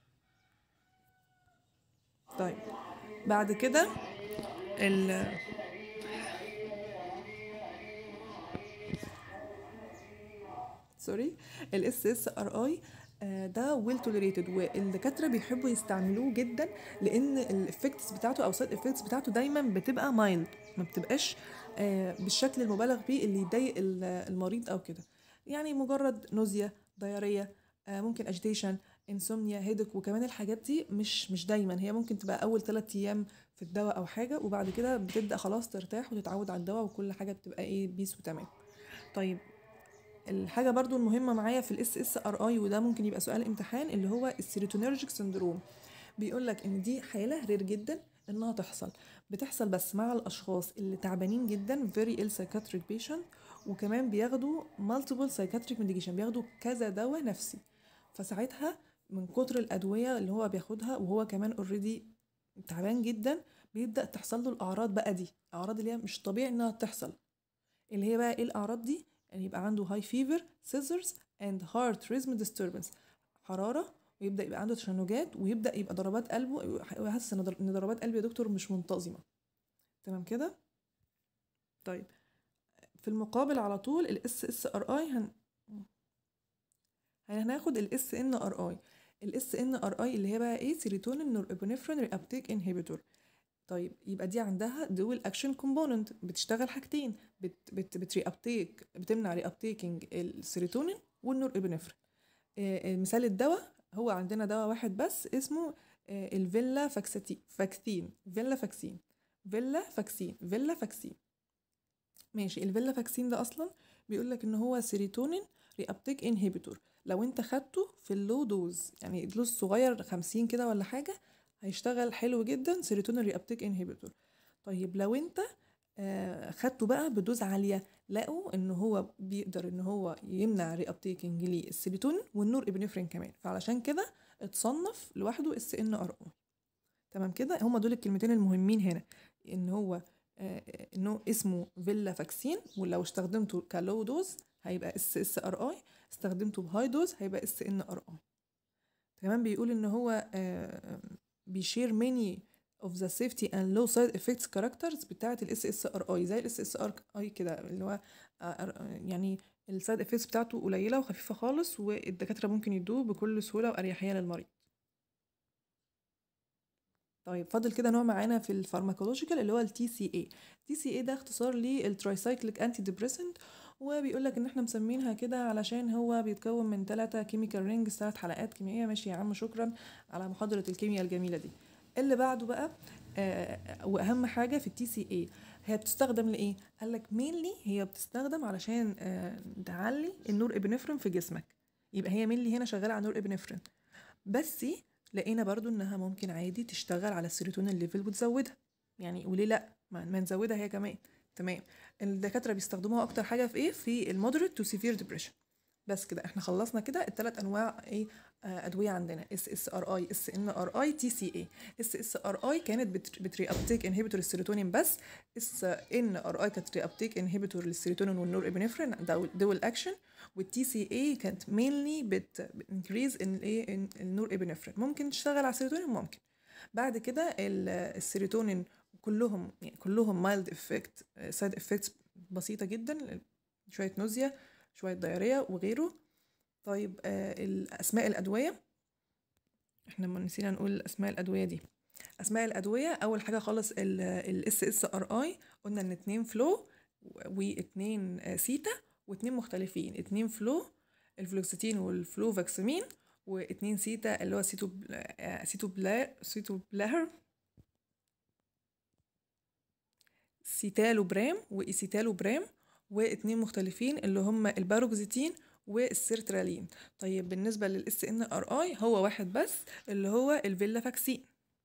طيب بعد كده ال سوري الاس اس ار اي ده ويل توليريتد والدكاتره بيحبوا يستعملوه جدا لان الافكتس بتاعته او سايد افكتس بتاعته دايما بتبقى مايلد ما بتبقاش آه، بالشكل المبالغ فيه اللي يضايق ال- المريض او كده يعني مجرد نوزيا ضياريه آه، ممكن اجيتيشن انسومنيا هيدك وكمان الحاجات دي مش مش دايما هي ممكن تبقى اول ثلاثة ايام في الدواء او حاجه وبعد كده بتبدا خلاص ترتاح وتتعود على الدواء وكل حاجه بتبقى ايه بيس وتمام طيب الحاجه برضو المهمه معايا في الاس اس ار اي وده ممكن يبقى سؤال امتحان اللي هو السيروتونيرجيك سندروم بيقول لك ان دي حاله رير جدا انها تحصل بتحصل بس مع الاشخاص اللي تعبانين جدا very ill psychiatric patient وكمان بياخدوا multiple psychiatric medication بياخدوا كذا دواء نفسي فساعتها من كتر الادويه اللي هو بياخدها وهو كمان اوريدي تعبان جدا بيبدا تحصل له الاعراض بقى دي اعراض اللي هي مش طبيعي انها تحصل اللي هي بقى ايه الاعراض دي يعني يبقى عنده هاي فيفر سيزرز اند هارت ريزم ديستربنس حراره ويبدا يبقى عنده تشنجات ويبدا يبقى ضربات قلبه حاسس ان ضر- إن ضربات قلبه يا دكتور مش منتظمه تمام كده طيب في المقابل على طول الاس اس ار اي هن... هناخد الاس ان ار اي الاس ان ار اي اللي هي بقى ايه سيروتونين نور ابنفرين ري ابتيك انهبيتور طيب يبقى دي عندها دول اكشن كومبوننت بتشتغل حاجتين بت بت بتري ابتيك بتمنع ري ابتيكينج السيروتونين والنور ابنفرين آه، مثال الدواء هو عندنا دواء واحد بس اسمه آه، الفيلا فاكساتي فاكسين فيلا فاكسين فيلا فاكسين فيلا فاكسين ماشي الفيلا فاكسين ده اصلا بيقول لك ان هو سيروتونين ري ابتيك انهبيتور لو انت خدته في اللو دوز يعني دوز صغير 50 كده ولا حاجه هيشتغل حلو جدا سيروتونين ري ابتيك انهبيتور طيب لو انت آه، خدته بقى بدوز عاليه لقوا ان هو بيقدر ان هو يمنع ري ابتيكنج للسيروتونين والنور ابنفرين كمان فعلشان كده اتصنف لوحده اس ان ار او تمام كده هما دول الكلمتين المهمين هنا ان هو آه، انه اسمه فيلا فاكسين ولو استخدمته كلو دوز هيبقى اس اس ار اي استخدمته بهاي دوز هيبقى اس ان ار اي كمان بيقول ان هو آه، بيشير ماني of the safety and low side effects characters بتاعة ال SSRI زي ال SSRI كده اللي هو آه، آه، يعني السايد افكتس بتاعته قليلة وخفيفة خالص والدكاترة ممكن يدوه بكل سهولة وأريحية للمريض طيب فاضل كده نوع معانا في الفارماكولوجيكال اللي هو التي سي اي التي سي اي ده اختصار للترايسايكليك انتي ديبريسنت وبيقول لك ان احنا مسمينها كده علشان هو بيتكون من ثلاثة كيميكال رينجز ثلاث حلقات كيميائيه ماشي يا عم شكرا على محاضره الكيمياء الجميله دي اللي بعده بقى آه واهم حاجه في التي سي اي هي بتستخدم لايه قال لك مينلي هي بتستخدم علشان آه تعلي النور ابنفرين في جسمك يبقى هي مينلي هنا شغاله على نور ابنفرين بس لقينا برضو انها ممكن عادي تشتغل على السيروتونين ليفل وتزودها يعني وليه لا ما ما نزودها هي كمان تمام الدكاتره بيستخدموها اكتر حاجه في ايه في المودريت تو سيفير ديبريشن بس كده احنا خلصنا كده الثلاث انواع ايه آه، ادويه عندنا اس اس ار اي اس ان ار اي تي سي اي اس اس ار اي كانت بتري ابتيك انهبيتور السيروتونين بس اس ان ار اي كانت ري ابتيك انهبيتور للسيروتونين والنور ابنفرين دول اكشن والتي سي اي كانت مينلي بت انكريز الايه النور ابنفرين ممكن تشتغل على السيروتونين ممكن بعد كده ال- السيروتونين كلهم يعني كلهم مايلد افكت سايد افكتس بسيطه جدا شويه نوزيا شويه دياريه وغيره طيب آه الاسماء الادويه احنا ما نسينا نقول اسماء الادويه دي اسماء الادويه اول حاجه خالص الاس اس ار اي قلنا ان اتنين فلو واتنين آه، سيتا واتنين مختلفين اتنين فلو الفلوكسيتين والفلوفاكسمين واتنين سيتا اللي هو سيتو آه، سيتو بلا سيتو بلاهر سيتالوبرام وإيسيتالوبرام واتنين مختلفين اللي هم الباروكزيتين والسيرترالين طيب بالنسبة للاس ان ار اي هو واحد بس اللي هو الفيلا فاكسين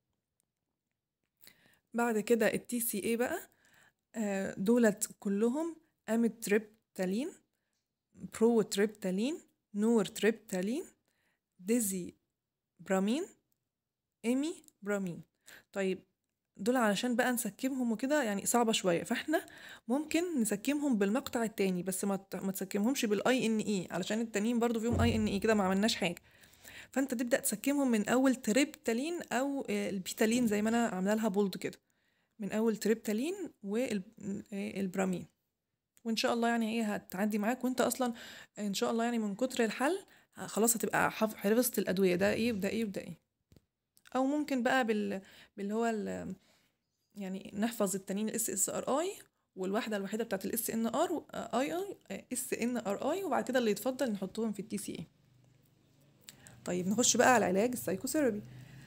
بعد كده التي سي اي بقى آه، دولت كلهم اميتريبتالين برو تريبتالين نور تريبتالين ديزي برامين ايمي برامين طيب دول علشان بقى نسكمهم وكده يعني صعبة شوية فاحنا ممكن نسكمهم بالمقطع التاني بس ما ت- ما تسكمهمش بالاي ان اي علشان التانيين برضو فيهم اي ان اي كده ما عملناش حاجة فانت تبدأ تسكمهم من اول تريبتالين او آه، البيتالين زي ما انا عامله لها بولد كده من اول تريبتالين والبرامين وان شاء الله يعني ايه هتعدي معاك وانت اصلا ان شاء الله يعني من كتر الحل ه- خلاص هتبقى حف- حفظت الادويه ده ايه وده ايه وده ايه او ممكن بقى بال باللي هو ال... يعني نحفظ التانيين الاس اس ار اي والواحده الوحيده بتاعت الاس ان ار اي اي اس ان ار اي وبعد كده اللي يتفضل نحطهم في التي سي اي طيب نخش بقى على علاج السايكوثيرابي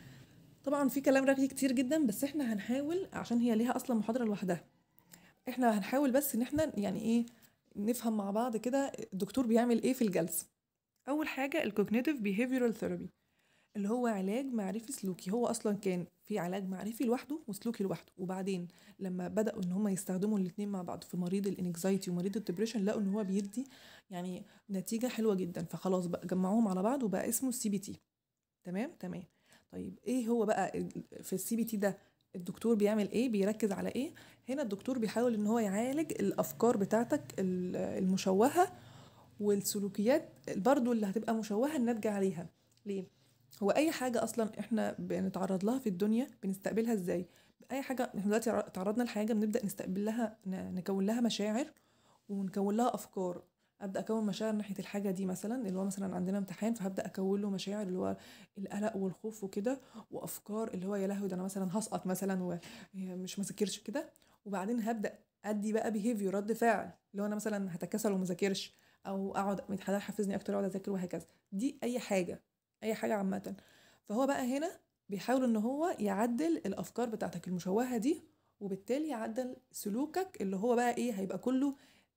طبعا في كلام رغي كتير جدا بس احنا هنحاول عشان هي ليها اصلا محاضره لوحدها احنا هنحاول بس ان احنا يعني ايه نفهم مع بعض كده الدكتور بيعمل ايه في الجلسه اول حاجه الكوجنيتيف بيهيفيرال ثيرابي اللي هو علاج معرفي سلوكي هو اصلا كان في علاج معرفي لوحده وسلوكي لوحده وبعدين لما بداوا ان هم يستخدموا الاثنين مع بعض في مريض الانكزايتي ومريض الدبريشن لقوا ان هو بيدي يعني نتيجه حلوه جدا فخلاص بقى جمعوهم على بعض وبقى اسمه السي بي تي تمام تمام طيب ايه هو بقى ال- في السي بي تي ده الدكتور بيعمل ايه بيركز على ايه هنا الدكتور بيحاول ان هو يعالج الافكار بتاعتك ال- المشوهه والسلوكيات برضو اللي هتبقى مشوهه الناتجه عليها ليه هو اي حاجه اصلا احنا بنتعرض لها في الدنيا بنستقبلها ازاي اي حاجه احنا دلوقتي ع- تعرضنا لحاجه بنبدا نستقبل لها ن- نكون لها مشاعر ونكون لها افكار ابدا اكون مشاعر ناحيه الحاجه دي مثلا اللي هو مثلا عندنا امتحان فهبدا اكون له مشاعر اللي هو القلق والخوف وكده وافكار اللي هو يا لهوي ده انا مثلا هسقط مثلا ومش مذاكرش كده وبعدين هبدا ادي بقى بيهيفير رد فعل اللي هو انا مثلا هتكاسل وما ذاكرش او اقعد حد يحفزني اكتر اقعد اذاكر وهكذا دي اي حاجه اي حاجه عامه فهو بقى هنا بيحاول ان هو يعدل الافكار بتاعتك المشوهه دي وبالتالي يعدل سلوكك اللي هو بقى ايه هيبقى كله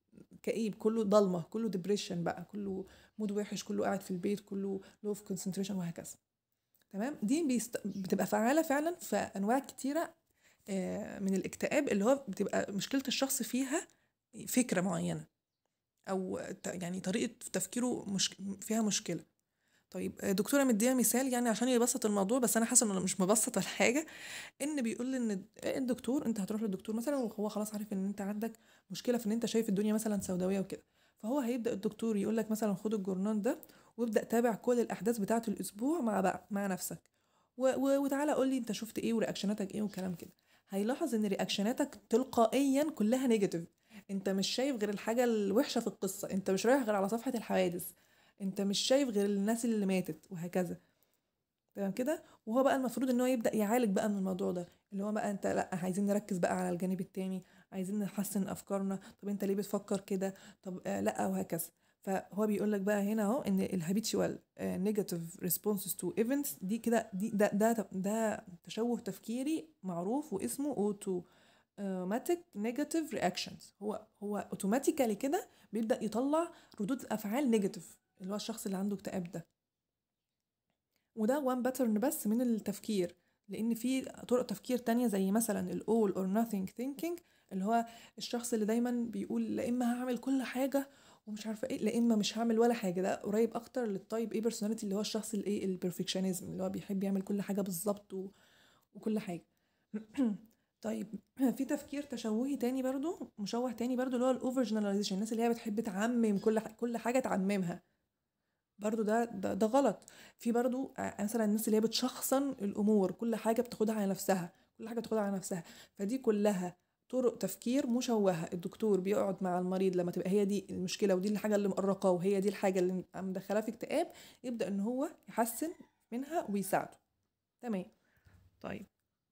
كئيب كله ضلمه كله ديبريشن بقى كله مود وحش كله قاعد في البيت كله لو في كونسنتريشن وهكذا تمام دي بيست... بتبقى فعاله فعلا في انواع كتيره آه، من الاكتئاب اللي هو بتبقى مشكله الشخص فيها فكره معينه او ت- يعني طريقه تفكيره مش... فيها مشكله طيب آه، دكتوره مديها مثال يعني عشان يبسط الموضوع بس انا حاسه انه مش مبسط ولا حاجه ان بيقول ان الدكتور انت هتروح للدكتور مثلا وهو خلاص عارف ان انت عندك مشكله في ان انت شايف الدنيا مثلا سوداويه وكده فهو هيبدا الدكتور يقول لك مثلا خد الجورنال ده وابدا تابع كل الاحداث بتاعه الاسبوع مع بقى مع نفسك و... و... وتعالى قول لي انت شفت ايه ورياكشناتك ايه وكلام كده هيلاحظ ان رياكشناتك تلقائيا كلها نيجاتيف انت مش شايف غير الحاجه الوحشه في القصه انت مش رايح غير على صفحه الحوادث انت مش شايف غير الناس اللي ماتت وهكذا تمام كده وهو بقى المفروض ان هو يبدا يعالج بقى من الموضوع ده اللي هو بقى انت لا عايزين نركز بقى على الجانب التاني عايزين نحسن افكارنا طب انت ليه بتفكر كده طب آه لا وهكذا فهو بيقول لك بقى هنا اهو ان الهابيتشوال نيجاتيف ريسبونسز تو ايفنتس دي كده دي ده ده ده تشوه تفكيري معروف واسمه اوتو اوتوماتيك نيجاتيف رياكشنز هو هو اوتوماتيكالي كده بيبدا يطلع ردود افعال نيجاتيف اللي هو الشخص اللي عنده اكتئاب ده وده وان باترن بس من التفكير لان في طرق تفكير تانية زي مثلا الاول اور nothing thinking اللي هو الشخص اللي دايما بيقول لا اما هعمل كل حاجه ومش عارفه ايه لا اما مش هعمل ولا حاجه ده قريب اكتر للتايب ايه بيرسوناليتي اللي هو الشخص الايه البرفكشنزم اللي هو بيحب يعمل كل حاجه بالظبط و... وكل حاجه طيب في تفكير تشوهي تاني برضو مشوه تاني برضو اللي هو الاوفر جنراليزيشن الناس اللي هي بتحب تعمم كل ح... كل حاجه تعممها برضو ده, ده ده غلط في برضو مثلا الناس اللي هي بتشخصن الامور كل حاجه بتاخدها على نفسها كل حاجه بتاخدها على نفسها فدي كلها طرق تفكير مشوهه الدكتور بيقعد مع المريض لما تبقى هي دي المشكله ودي الحاجه اللي مقرقاه وهي دي الحاجه اللي مدخلاه في اكتئاب يبدا ان هو يحسن منها ويساعده تمام طيب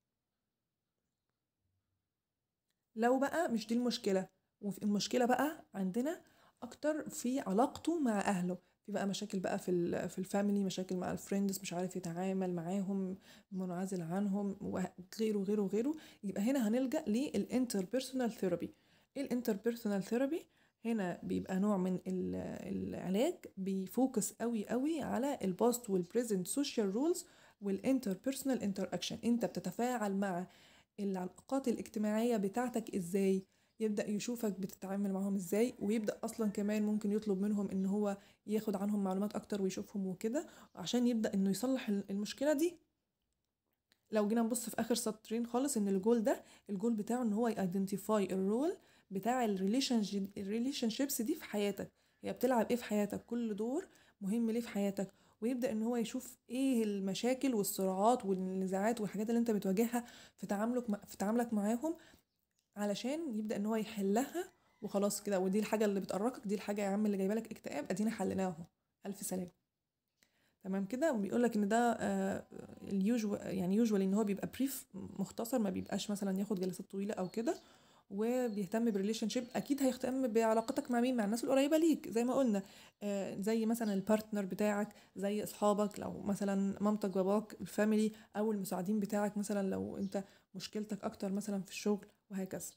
لو بقى مش دي المشكله وفي المشكله بقى عندنا اكتر في علاقته مع اهله في بقى مشاكل بقى في في الفاميلي مشاكل مع الفريندز مش عارف يتعامل معاهم منعزل عنهم وغيره وغيره وغيره يبقى هنا هنلجا للانتربيرسونال ثيرابي ايه الانتربيرسونال ثيرابي هنا بيبقى نوع من العلاج بيفوكس قوي قوي على الباست والبريزنت سوشيال رولز والانتربيرسونال انتر اكشن انت بتتفاعل مع العلاقات الاجتماعيه بتاعتك ازاي يبدا يشوفك بتتعامل معاهم ازاي ويبدا اصلا كمان ممكن يطلب منهم ان هو ياخد عنهم معلومات اكتر ويشوفهم وكده عشان يبدا انه يصلح المشكله دي لو جينا نبص في اخر سطرين خالص ان الجول ده الجول بتاعه ان هو يايدنتيفاي الرول بتاع الريليشن شيبس دي في حياتك هي بتلعب ايه في حياتك كل دور مهم ليه في حياتك ويبدا ان هو يشوف ايه المشاكل والصراعات والنزاعات والحاجات اللي انت بتواجهها في تعاملك في تعاملك معاهم علشان يبدا ان هو يحلها وخلاص كده ودي الحاجه اللي بتقرقك دي الحاجه يا عم اللي جايبه لك اكتئاب ادينا حليناه الف سلامه تمام كده وبيقول لك ان ده آه اليوجوال يعني يوجوال ان هو بيبقى بريف مختصر ما بيبقاش مثلا ياخد جلسات طويله او كده وبيهتم بريليشن شيب اكيد هيهتم بعلاقتك مع مين مع الناس القريبه ليك زي ما قلنا آه زي مثلا البارتنر بتاعك زي اصحابك لو مثلا مامتك باباك الفاميلي او المساعدين بتاعك مثلا لو انت مشكلتك اكتر مثلا في الشغل وهكذا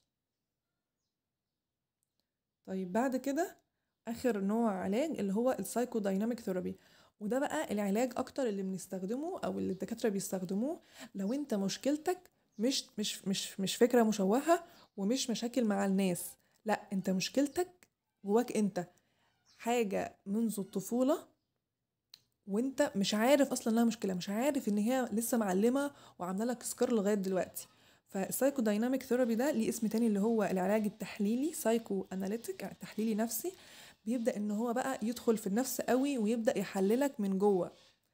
طيب بعد كده اخر نوع علاج اللي هو السايكو دايناميك ثيرابي وده بقى العلاج اكتر اللي بنستخدمه او اللي الدكاتره بيستخدموه لو انت مشكلتك مش مش مش مش فكره مشوهه ومش مشاكل مع الناس لا انت مشكلتك جواك انت حاجه منذ الطفوله وانت مش عارف اصلا انها مشكله مش عارف ان هي لسه معلمه وعامله لك سكر لغايه دلوقتي فالسايكو دايناميك ثيرابي ده ليه اسم تاني اللي هو العلاج التحليلي سايكو اناليتيك يعني تحليلي نفسي بيبدا ان هو بقى يدخل في النفس قوي ويبدا يحللك من جوه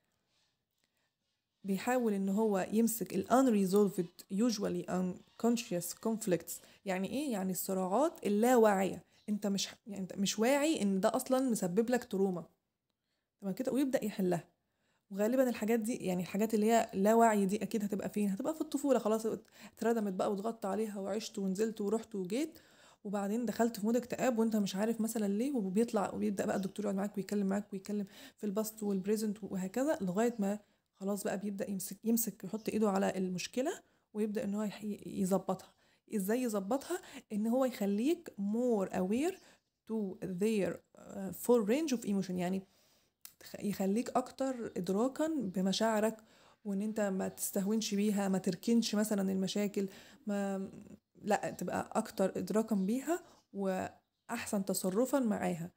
بيحاول ان هو يمسك ال unresolved usually unconscious conflicts يعني ايه يعني الصراعات اللاواعيه انت مش يعني انت مش واعي ان ده اصلا مسبب لك تروما تمام كده ويبدا يحلها وغالبا الحاجات دي يعني الحاجات اللي هي لا وعي دي اكيد هتبقى فين هتبقى في الطفوله خلاص اتردمت بقى واتغطى عليها وعشت ونزلت ورحت وجيت وبعدين دخلت في مود اكتئاب وانت مش عارف مثلا ليه وبيطلع وبيبدا بقى الدكتور يقعد معاك ويتكلم معاك ويتكلم في الباست والبريزنت وهكذا لغايه ما خلاص بقى بيبدا يمسك يمسك يحط ايده على المشكله ويبدا ان هو يظبطها ازاي يظبطها ان هو يخليك more aware to their full range of emotion يعني يخليك اكتر ادراكا بمشاعرك وان انت ما تستهونش بيها ما تركنش مثلا المشاكل ما لا تبقى اكتر ادراكا بيها واحسن تصرفا معاها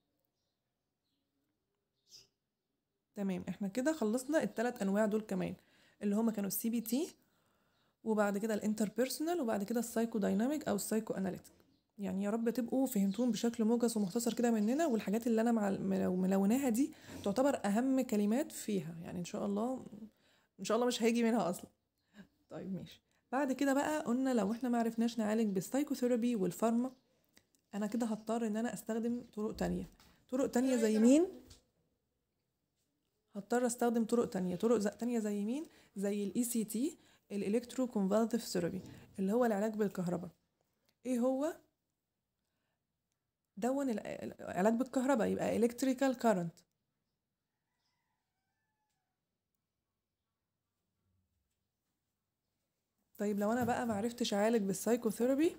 تمام احنا كده خلصنا الثلاث انواع دول كمان اللي هما كانوا السي بي تي وبعد كده الانتربيرسونال وبعد كده السايكو دايناميك او السايكو اناليتيك يعني يا رب تبقوا فهمتوهم بشكل موجز ومختصر كده مننا والحاجات اللي انا مع ملوناها دي تعتبر اهم كلمات فيها يعني ان شاء الله ان شاء الله مش هيجي منها اصلا طيب ماشي بعد كده بقى قلنا لو احنا معرفناش نعالج بالسايكوثيرابي والفارما انا كده هضطر ان انا استخدم طرق تانية طرق تانية زي مين هضطر استخدم طرق تانية طرق ز- تانية زي مين زي الاي سي تي الالكترو كونفالتيف ثيرابي اللي هو العلاج بالكهرباء ايه هو دون الع- العلاج بالكهرباء يبقى electrical current طيب لو انا بقى معرفتش اعالج بالسايكوثيرابي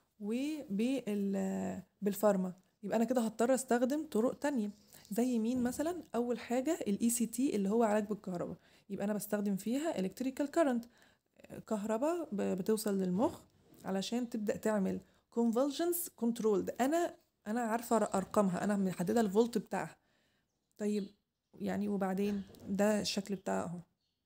وبال بالفارما يبقى انا كده هضطر استخدم طرق تانية زي مين مثلا اول حاجه الاي سي تي اللي هو علاج بالكهرباء يبقى انا بستخدم فيها الكتريكال كارنت كهرباء ب- بتوصل للمخ علشان تبدا تعمل convulsions controlled انا انا عارفه ارقامها انا محدده الفولت بتاعها طيب يعني وبعدين ده الشكل بتاعها اهو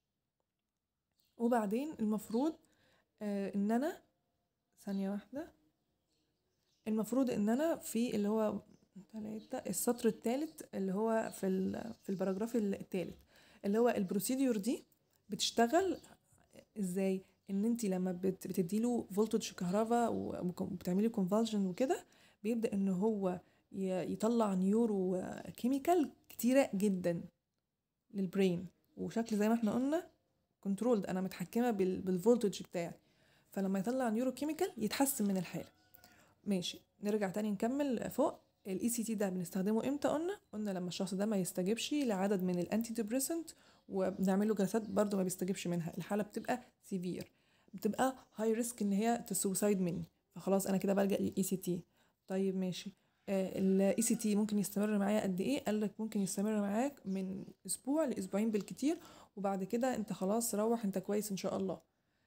وبعدين المفروض آه ان انا ثانيه واحده المفروض ان انا في اللي هو تلاتة السطر الثالث اللي هو في ال- في الباراجراف الثالث اللي هو البروسيديور دي بتشتغل ازاي ان انت لما بت بتديله فولتج كهرباء وبتعملي كونفالجن وكده بيبدا ان هو ي- يطلع نيورو كيميكال كتيره جدا للبرين وشكل زي ما احنا قلنا كنترولد انا متحكمه بال- بالفولتج بتاعي فلما يطلع نيورو كيميكال يتحسن من الحاله ماشي نرجع تاني نكمل فوق الاي سي تي ده بنستخدمه امتى قلنا قلنا لما الشخص ده ما يستجبش لعدد من الانتي ديبريسنت وبنعمل له جلسات برضه ما بيستجبش منها الحاله بتبقى سيفير بتبقى هاي ريسك ان هي تسوسايد مني فخلاص انا كده بلجأ للاي سي تي طيب ماشي الاي سي تي ممكن يستمر معايا قد ايه قال لك ممكن يستمر معاك من اسبوع لاسبوعين بالكتير وبعد كده انت خلاص روح انت كويس ان شاء الله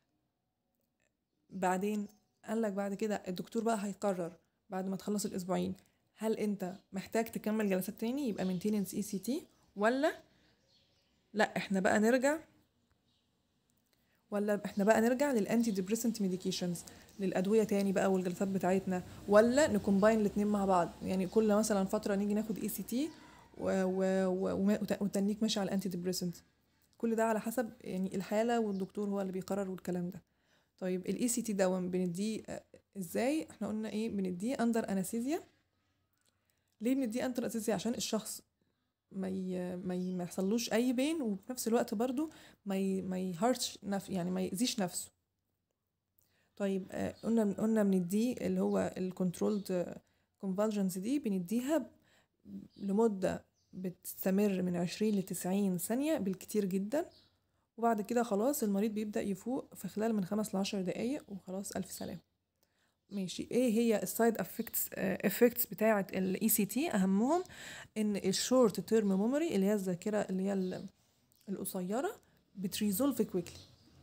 بعدين قال لك بعد كده الدكتور بقى هيقرر بعد ما تخلص الاسبوعين هل انت محتاج تكمل جلسات تاني يبقى مينتيننس اي سي تي ولا لا احنا بقى نرجع ولا احنا بقى نرجع للانتي ديبريسنت ميديكيشنز للادويه تاني بقى والجلسات بتاعتنا ولا نكومباين الاتنين مع بعض يعني كل مثلا فتره نيجي ناخد اي سي تي وتنيك ماشي على الانتي ديبريسنت كل ده على حسب يعني الحاله والدكتور هو اللي بيقرر والكلام ده طيب الاي سي تي دون بنديه آه، ازاي احنا قلنا ايه بنديه اندر انستيزيا ليه بنديه اندر انستيزيا عشان الشخص ما ي... ما, ي... ما يحصلوش اي بين وفي نفس الوقت برضو ما ي... ما يهارش نف... يعني ما يأذيش نفسه طيب آه، قلنا قلنا بنديه اللي هو الكنترولد كونفالجنز دي بنديها لمدة بتستمر من عشرين لتسعين ثانية بالكتير جدا وبعد كده خلاص المريض بيبدأ يفوق في خلال من خمس لعشر دقايق وخلاص ألف سلامة ماشي ايه هي السايد افكتس افكتس بتاعه الاي سي تي اهمهم ان الشورت تيرم ميموري اللي هي الذاكره اللي هي ال- القصيره بتريزولف كويكلي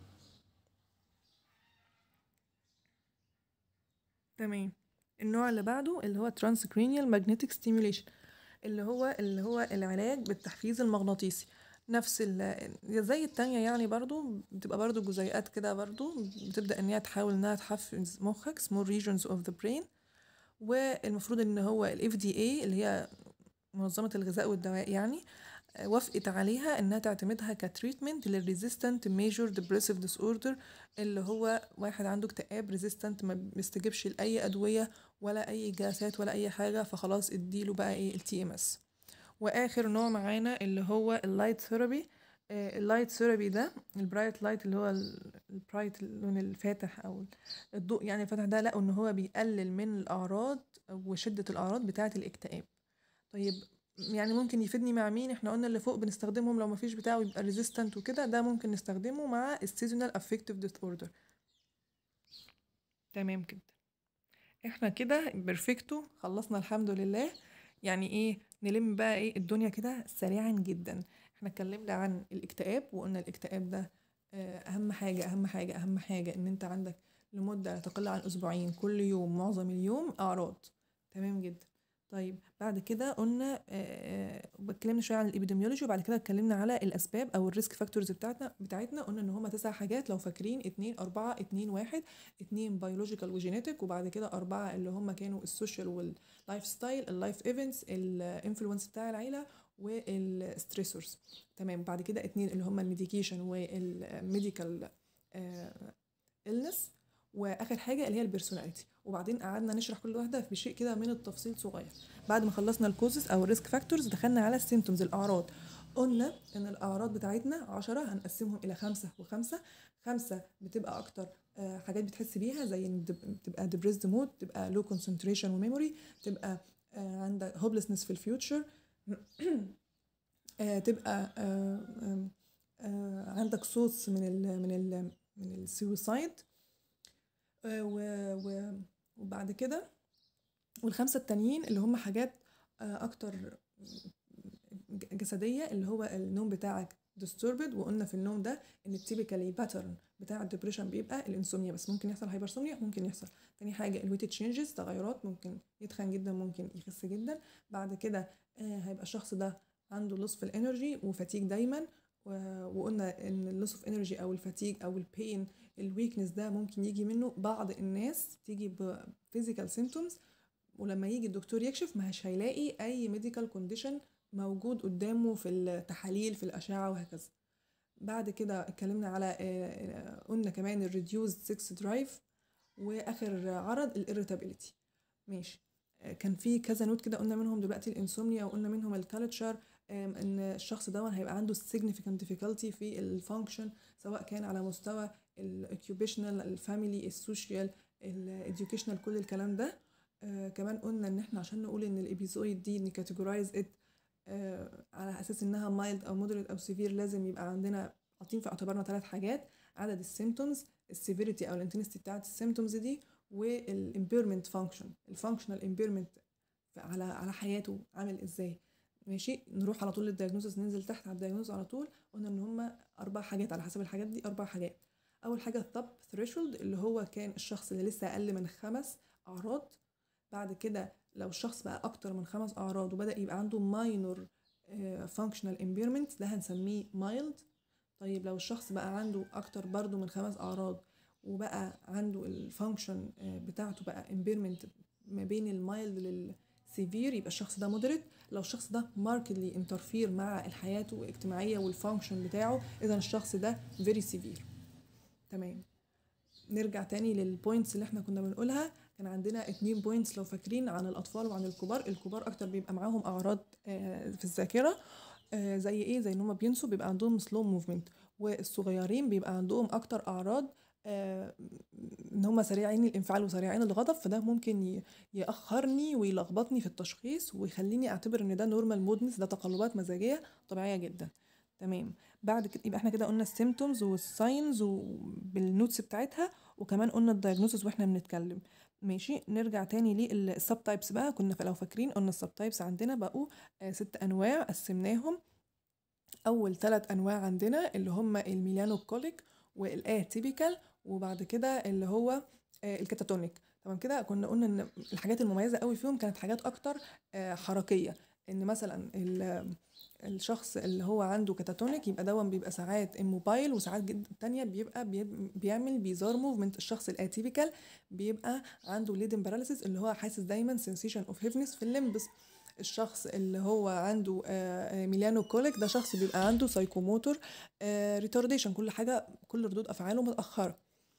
تمام النوع اللي بعده اللي هو transcranial magnetic stimulation اللي هو اللي هو العلاج بالتحفيز المغناطيسي نفس ال زي التانية يعني برضو بتبقى برضو جزيئات كده برضو بتبدأ ان هي تحاول انها تحفز مخك small regions of the brain والمفروض ان هو ال FDA اللي هي منظمة الغذاء والدواء يعني آه، وافقت عليها انها تعتمدها كتريتمنت للريزيستنت ميجور ديبريسيف ديس اوردر اللي هو واحد عنده اكتئاب ريزيستنت ما بيستجيبش لاي ادويه ولا اي جلسات ولا اي حاجه فخلاص اديله بقى ايه التي ام اس واخر نوع معانا اللي هو اللايت ثيرابي اللايت ثيرابي ده البرايت لايت اللي هو البرايت اللون الفاتح او الضوء يعني الفاتح ده لقوا ان هو بيقلل من الاعراض وشده الاعراض بتاعه الاكتئاب طيب يعني ممكن يفيدني مع مين احنا قلنا اللي فوق بنستخدمهم لو مفيش بتاعه يبقى ريزيستنت وكده ده ممكن نستخدمه مع السيزونال افكتيف ديس اوردر تمام كده احنا كده بيرفكتو خلصنا الحمد لله يعني ايه نلم بقى ايه الدنيا كده سريعا جدا احنا اتكلمنا عن الاكتئاب وقلنا الاكتئاب ده آه، اهم حاجة اهم حاجة اهم حاجة ان انت عندك لمدة لا تقل عن اسبوعين كل يوم معظم اليوم اعراض تمام جدا طيب بعد كده قلنا آه، آه، اتكلمنا شويه عن الابيديميولوجي وبعد كده اتكلمنا على الاسباب او الريسك فاكتورز بتاعتنا بتاعتنا قلنا ان هما تسع حاجات لو فاكرين اتنين اربعة اتنين واحد اتنين بيولوجيكال وجينيتك وبعد كده اربعة اللي هما كانوا السوشيال واللايف ستايل اللايف ايفنتس الانفلونس بتاع العيله والستريسورز تمام بعد كده اتنين اللي هما الميديكيشن والميديكال النس واخر حاجه اللي هي البيرسوناليتي وبعدين قعدنا نشرح كل واحده بشيء كده من التفصيل صغير بعد ما خلصنا الكوزز او الريسك فاكتورز دخلنا على السيمتومز الاعراض قلنا ان الاعراض بتاعتنا عشرة هنقسمهم الى خمسة وخمسة خمسة بتبقى اكتر آه، حاجات بتحس بيها زي ان دب- بتبقى ديبريسد مود تبقى لو كونسنتريشن وميموري تبقى آه، عندك هوبلسنس في الفيوتشر آه، تبقى آه، آم، آه، عندك صوص من ال من ال من السويسايد وبعد كده والخمسة التانيين اللي هم حاجات آه، أكتر ج- جسدية اللي هو النوم بتاعك disturbed وقلنا في النوم ده ان التيبيكالي باترن بتاع الدبريشن بيبقى الانسوميا بس ممكن يحصل هايبرسوميا ممكن يحصل تاني حاجة الويت تشينجز تغيرات ممكن يتخن جدا ممكن يخس جدا بعد كده آه، هيبقى الشخص ده عنده لص في الانرجي وفتيج دايما و- وقلنا ان اللوس اوف انرجي او الفتيج او البين الويكنس ده ممكن يجي منه بعض الناس تيجي بفيزيكال سيمتومز ولما يجي الدكتور يكشف مش هيلاقي اي ميديكال كونديشن موجود قدامه في التحاليل في الاشعه وهكذا بعد كده اتكلمنا على آه، آه، قلنا كمان الريديوز 6 درايف واخر عرض الاريتابيليتي ماشي آه، كان في كذا نوت كده قلنا منهم دلوقتي الانسومنيا وقلنا منهم الكالتشر ان الشخص ده هيبقى عنده significant difficulty في الفانكشن سواء كان على مستوى الاوكيوبيشنال الفاميلي السوشيال الاديوكيشنال كل الكلام ده آه كمان قلنا ان احنا عشان نقول ان الابيزويد دي نكاتيجورايز ات آه على اساس انها مايلد او مودريت او سيفير لازم يبقى عندنا حاطين في اعتبارنا ثلاث حاجات عدد السيمتومز السيفيريتي او الانتنستي بتاعت السيمتومز دي والامبيرمنت فانكشن الفانكشنال امبيرمنت على على حياته عامل ازاي ماشي نروح على طول للدايجنوزس ننزل تحت على الدايجنوز على طول قلنا ان هم اربع حاجات على حسب الحاجات دي اربع حاجات اول حاجه التوب ثريشولد اللي هو كان الشخص اللي لسه اقل من خمس اعراض بعد كده لو الشخص بقى اكتر من خمس اعراض وبدا يبقى عنده ماينور فانكشنال امبيرمنت ده هنسميه مايلد طيب لو الشخص بقى عنده اكتر برضو من خمس اعراض وبقى عنده الفانكشن بتاعته بقى امبيرمنت ما بين المايلد للسيفير يبقى الشخص ده مودريت لو الشخص ده ماركتلي انترفير مع حياته الاجتماعيه والفانكشن بتاعه اذا الشخص ده فيري سيفير تمام نرجع تاني للبوينتس اللي احنا كنا بنقولها كان عندنا اتنين بوينتس لو فاكرين عن الاطفال وعن الكبار الكبار اكتر بيبقى معاهم اعراض آه، في الذاكره آه، زي ايه زي ان هم بينسوا بيبقى عندهم سلو موفمنت والصغيرين بيبقى عندهم اكتر اعراض آه، ان هم سريعين الانفعال وسريعين الغضب فده ممكن ي- ياخرني ويلخبطني في التشخيص ويخليني اعتبر ان ده نورمال مودنس ده تقلبات مزاجيه طبيعيه جدا تمام بعد كده يبقى احنا كده قلنا السيمتومز والساينز وبالنوتس بتاعتها وكمان قلنا الدايجنوستس واحنا بنتكلم ماشي نرجع تاني للسب تايبس بقى كنا لو فاكرين قلنا السب تايبس عندنا بقوا آه، ست انواع قسمناهم اول ثلاث انواع عندنا اللي هم الميلانوكوليك والاتيبيكال وبعد كده اللي هو آه، الكاتاتونيك تمام كده كنا قلنا ان الحاجات المميزه قوي فيهم كانت حاجات اكتر آه، حركيه ان مثلا ال- الشخص اللي هو عنده كاتاتونيك يبقى دون بيبقى ساعات موبايل وساعات جد تانية بيبقى بيب- بيعمل بيزار موفمنت الشخص الاتيبيكال بيبقى عنده ليدن باراليسيس اللي هو حاسس دايما سensation اوف هيفنس في الليمبس الشخص اللي هو عنده آه، آه، ميلانو كوليك ده شخص بيبقى عنده سايكوموتور ريتارديشن كل حاجه كل ردود افعاله متاخره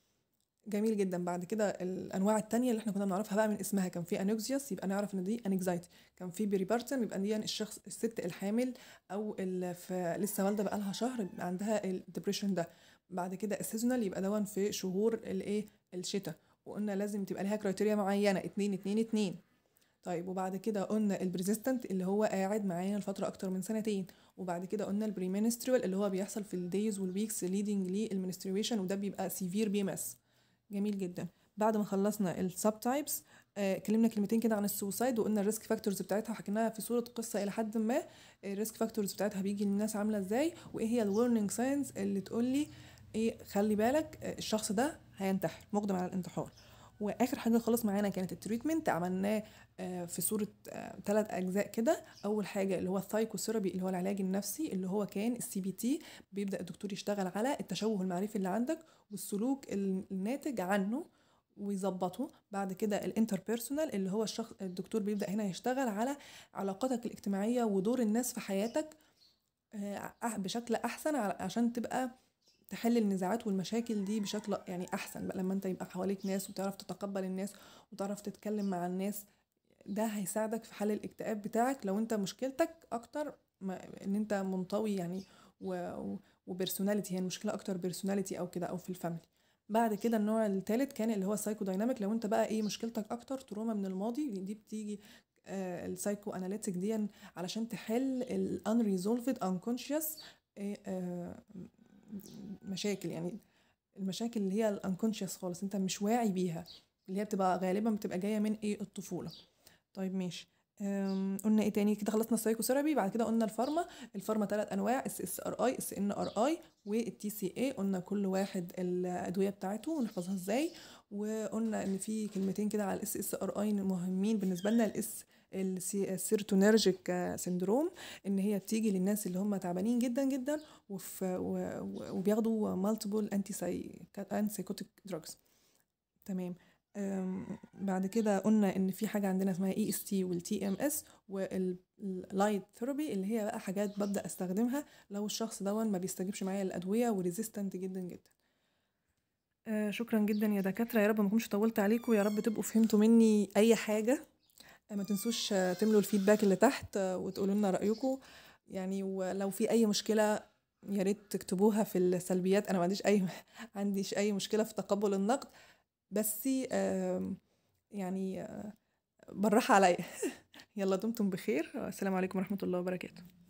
جميل جدا بعد كده الانواع التانية اللي احنا كنا بنعرفها بقى من اسمها كان في انوكسيوس يبقى نعرف ان دي انكزايتي كان في بيريبارتن يبقى دي الشخص الست الحامل او اللي في لسه والده بقى لها شهر يبقى عندها الدبريشن ده بعد كده السيزونال يبقى دون في شهور الايه الشتاء وقلنا لازم تبقى ليها كرايتيريا معينه اتنين اتنين اتنين طيب وبعد كده قلنا البريزيستنت اللي هو قاعد معانا لفتره اكتر من سنتين وبعد كده قلنا البريمنسترول اللي هو بيحصل في الدايز والويكس ليدنج للمنستريشن وده بيبقى سيفير بي ام اس جميل جدا بعد ما خلصنا السب تايبس اتكلمنا كلمتين كده عن السوسايد وقلنا الريسك فاكتورز بتاعتها وحكيناها في صوره قصه الى حد ما الريسك فاكتورز بتاعتها بيجي للناس عامله ازاي وايه هي الورنينج ساينز اللي تقول لي ايه خلي بالك آه، الشخص ده هينتحر مقدم على الانتحار واخر حاجه خالص معانا كانت التريتمنت عملناه آه، في صوره ثلاث اجزاء كده اول حاجه اللي هو الثايكوثيرابي اللي هو العلاج النفسي اللي هو كان السي بي تي بيبدا الدكتور يشتغل على التشوه المعرفي اللي عندك والسلوك الناتج عنه ويظبطه بعد كده الانتربيرسونال اللي هو الشخص الدكتور بيبدا هنا يشتغل على علاقاتك الاجتماعيه ودور الناس في حياتك آه، أح- بشكل احسن ع- عشان تبقى تحل النزاعات والمشاكل دي بشكل يعني احسن بقى لما انت يبقى حواليك ناس وتعرف تتقبل الناس وتعرف تتكلم مع الناس ده هيساعدك في حل الاكتئاب بتاعك لو انت مشكلتك اكتر ما ان انت منطوي يعني و وبيرسوناليتي هي المشكله اكتر بيرسوناليتي او كده او في الفاميلي بعد كده النوع الثالث كان اللي هو السايكو دايناميك لو انت بقى ايه مشكلتك اكتر تروما من الماضي دي بتيجي آه السايكو اناليتيك دي علشان تحل الانريزولفد انكونشس مشاكل يعني المشاكل اللي هي الانكونشس خالص انت مش واعي بيها اللي هي بتبقى غالبا بتبقى جايه من ايه الطفوله طيب ماشي أم، قلنا ايه تاني كده خلصنا السايكو ثيرابي بعد كده قلنا الفارما الفارما ثلاث انواع اس اس ار اي اس ان ار اي والتي سي اي قلنا كل واحد الادويه بتاعته ونحفظها ازاي وقلنا ان في كلمتين كده على الاس اس ار اي مهمين بالنسبه لنا الاس السيرتونيرجيك سيندروم ان هي بتيجي للناس اللي هم تعبانين جدا جدا وف و- و- وبياخدوا مالتيبل انتي سايكوتيك دراجز تمام أم، بعد كده قلنا ان في حاجه عندنا اسمها اي اس تي والتي ام اس واللايت ثيرابي اللي هي بقى حاجات ببدا استخدمها لو الشخص دون ما بيستجيبش معايا للادويه وريزيستنت جدا جدا آه شكرا جدا يا دكاتره يا رب ما اكونش طولت عليكم يا رب تبقوا فهمتوا مني اي حاجه آه، ما تنسوش آه، تملوا الفيدباك اللي تحت آه، وتقولوا لنا رايكم يعني ولو في اي مشكله يا ريت تكتبوها في السلبيات انا ما عنديش اي عنديش اي مشكله في تقبل النقد بس آم، يعني آه، بالراحه عليا يلا دمتم بخير السلام عليكم ورحمه الله وبركاته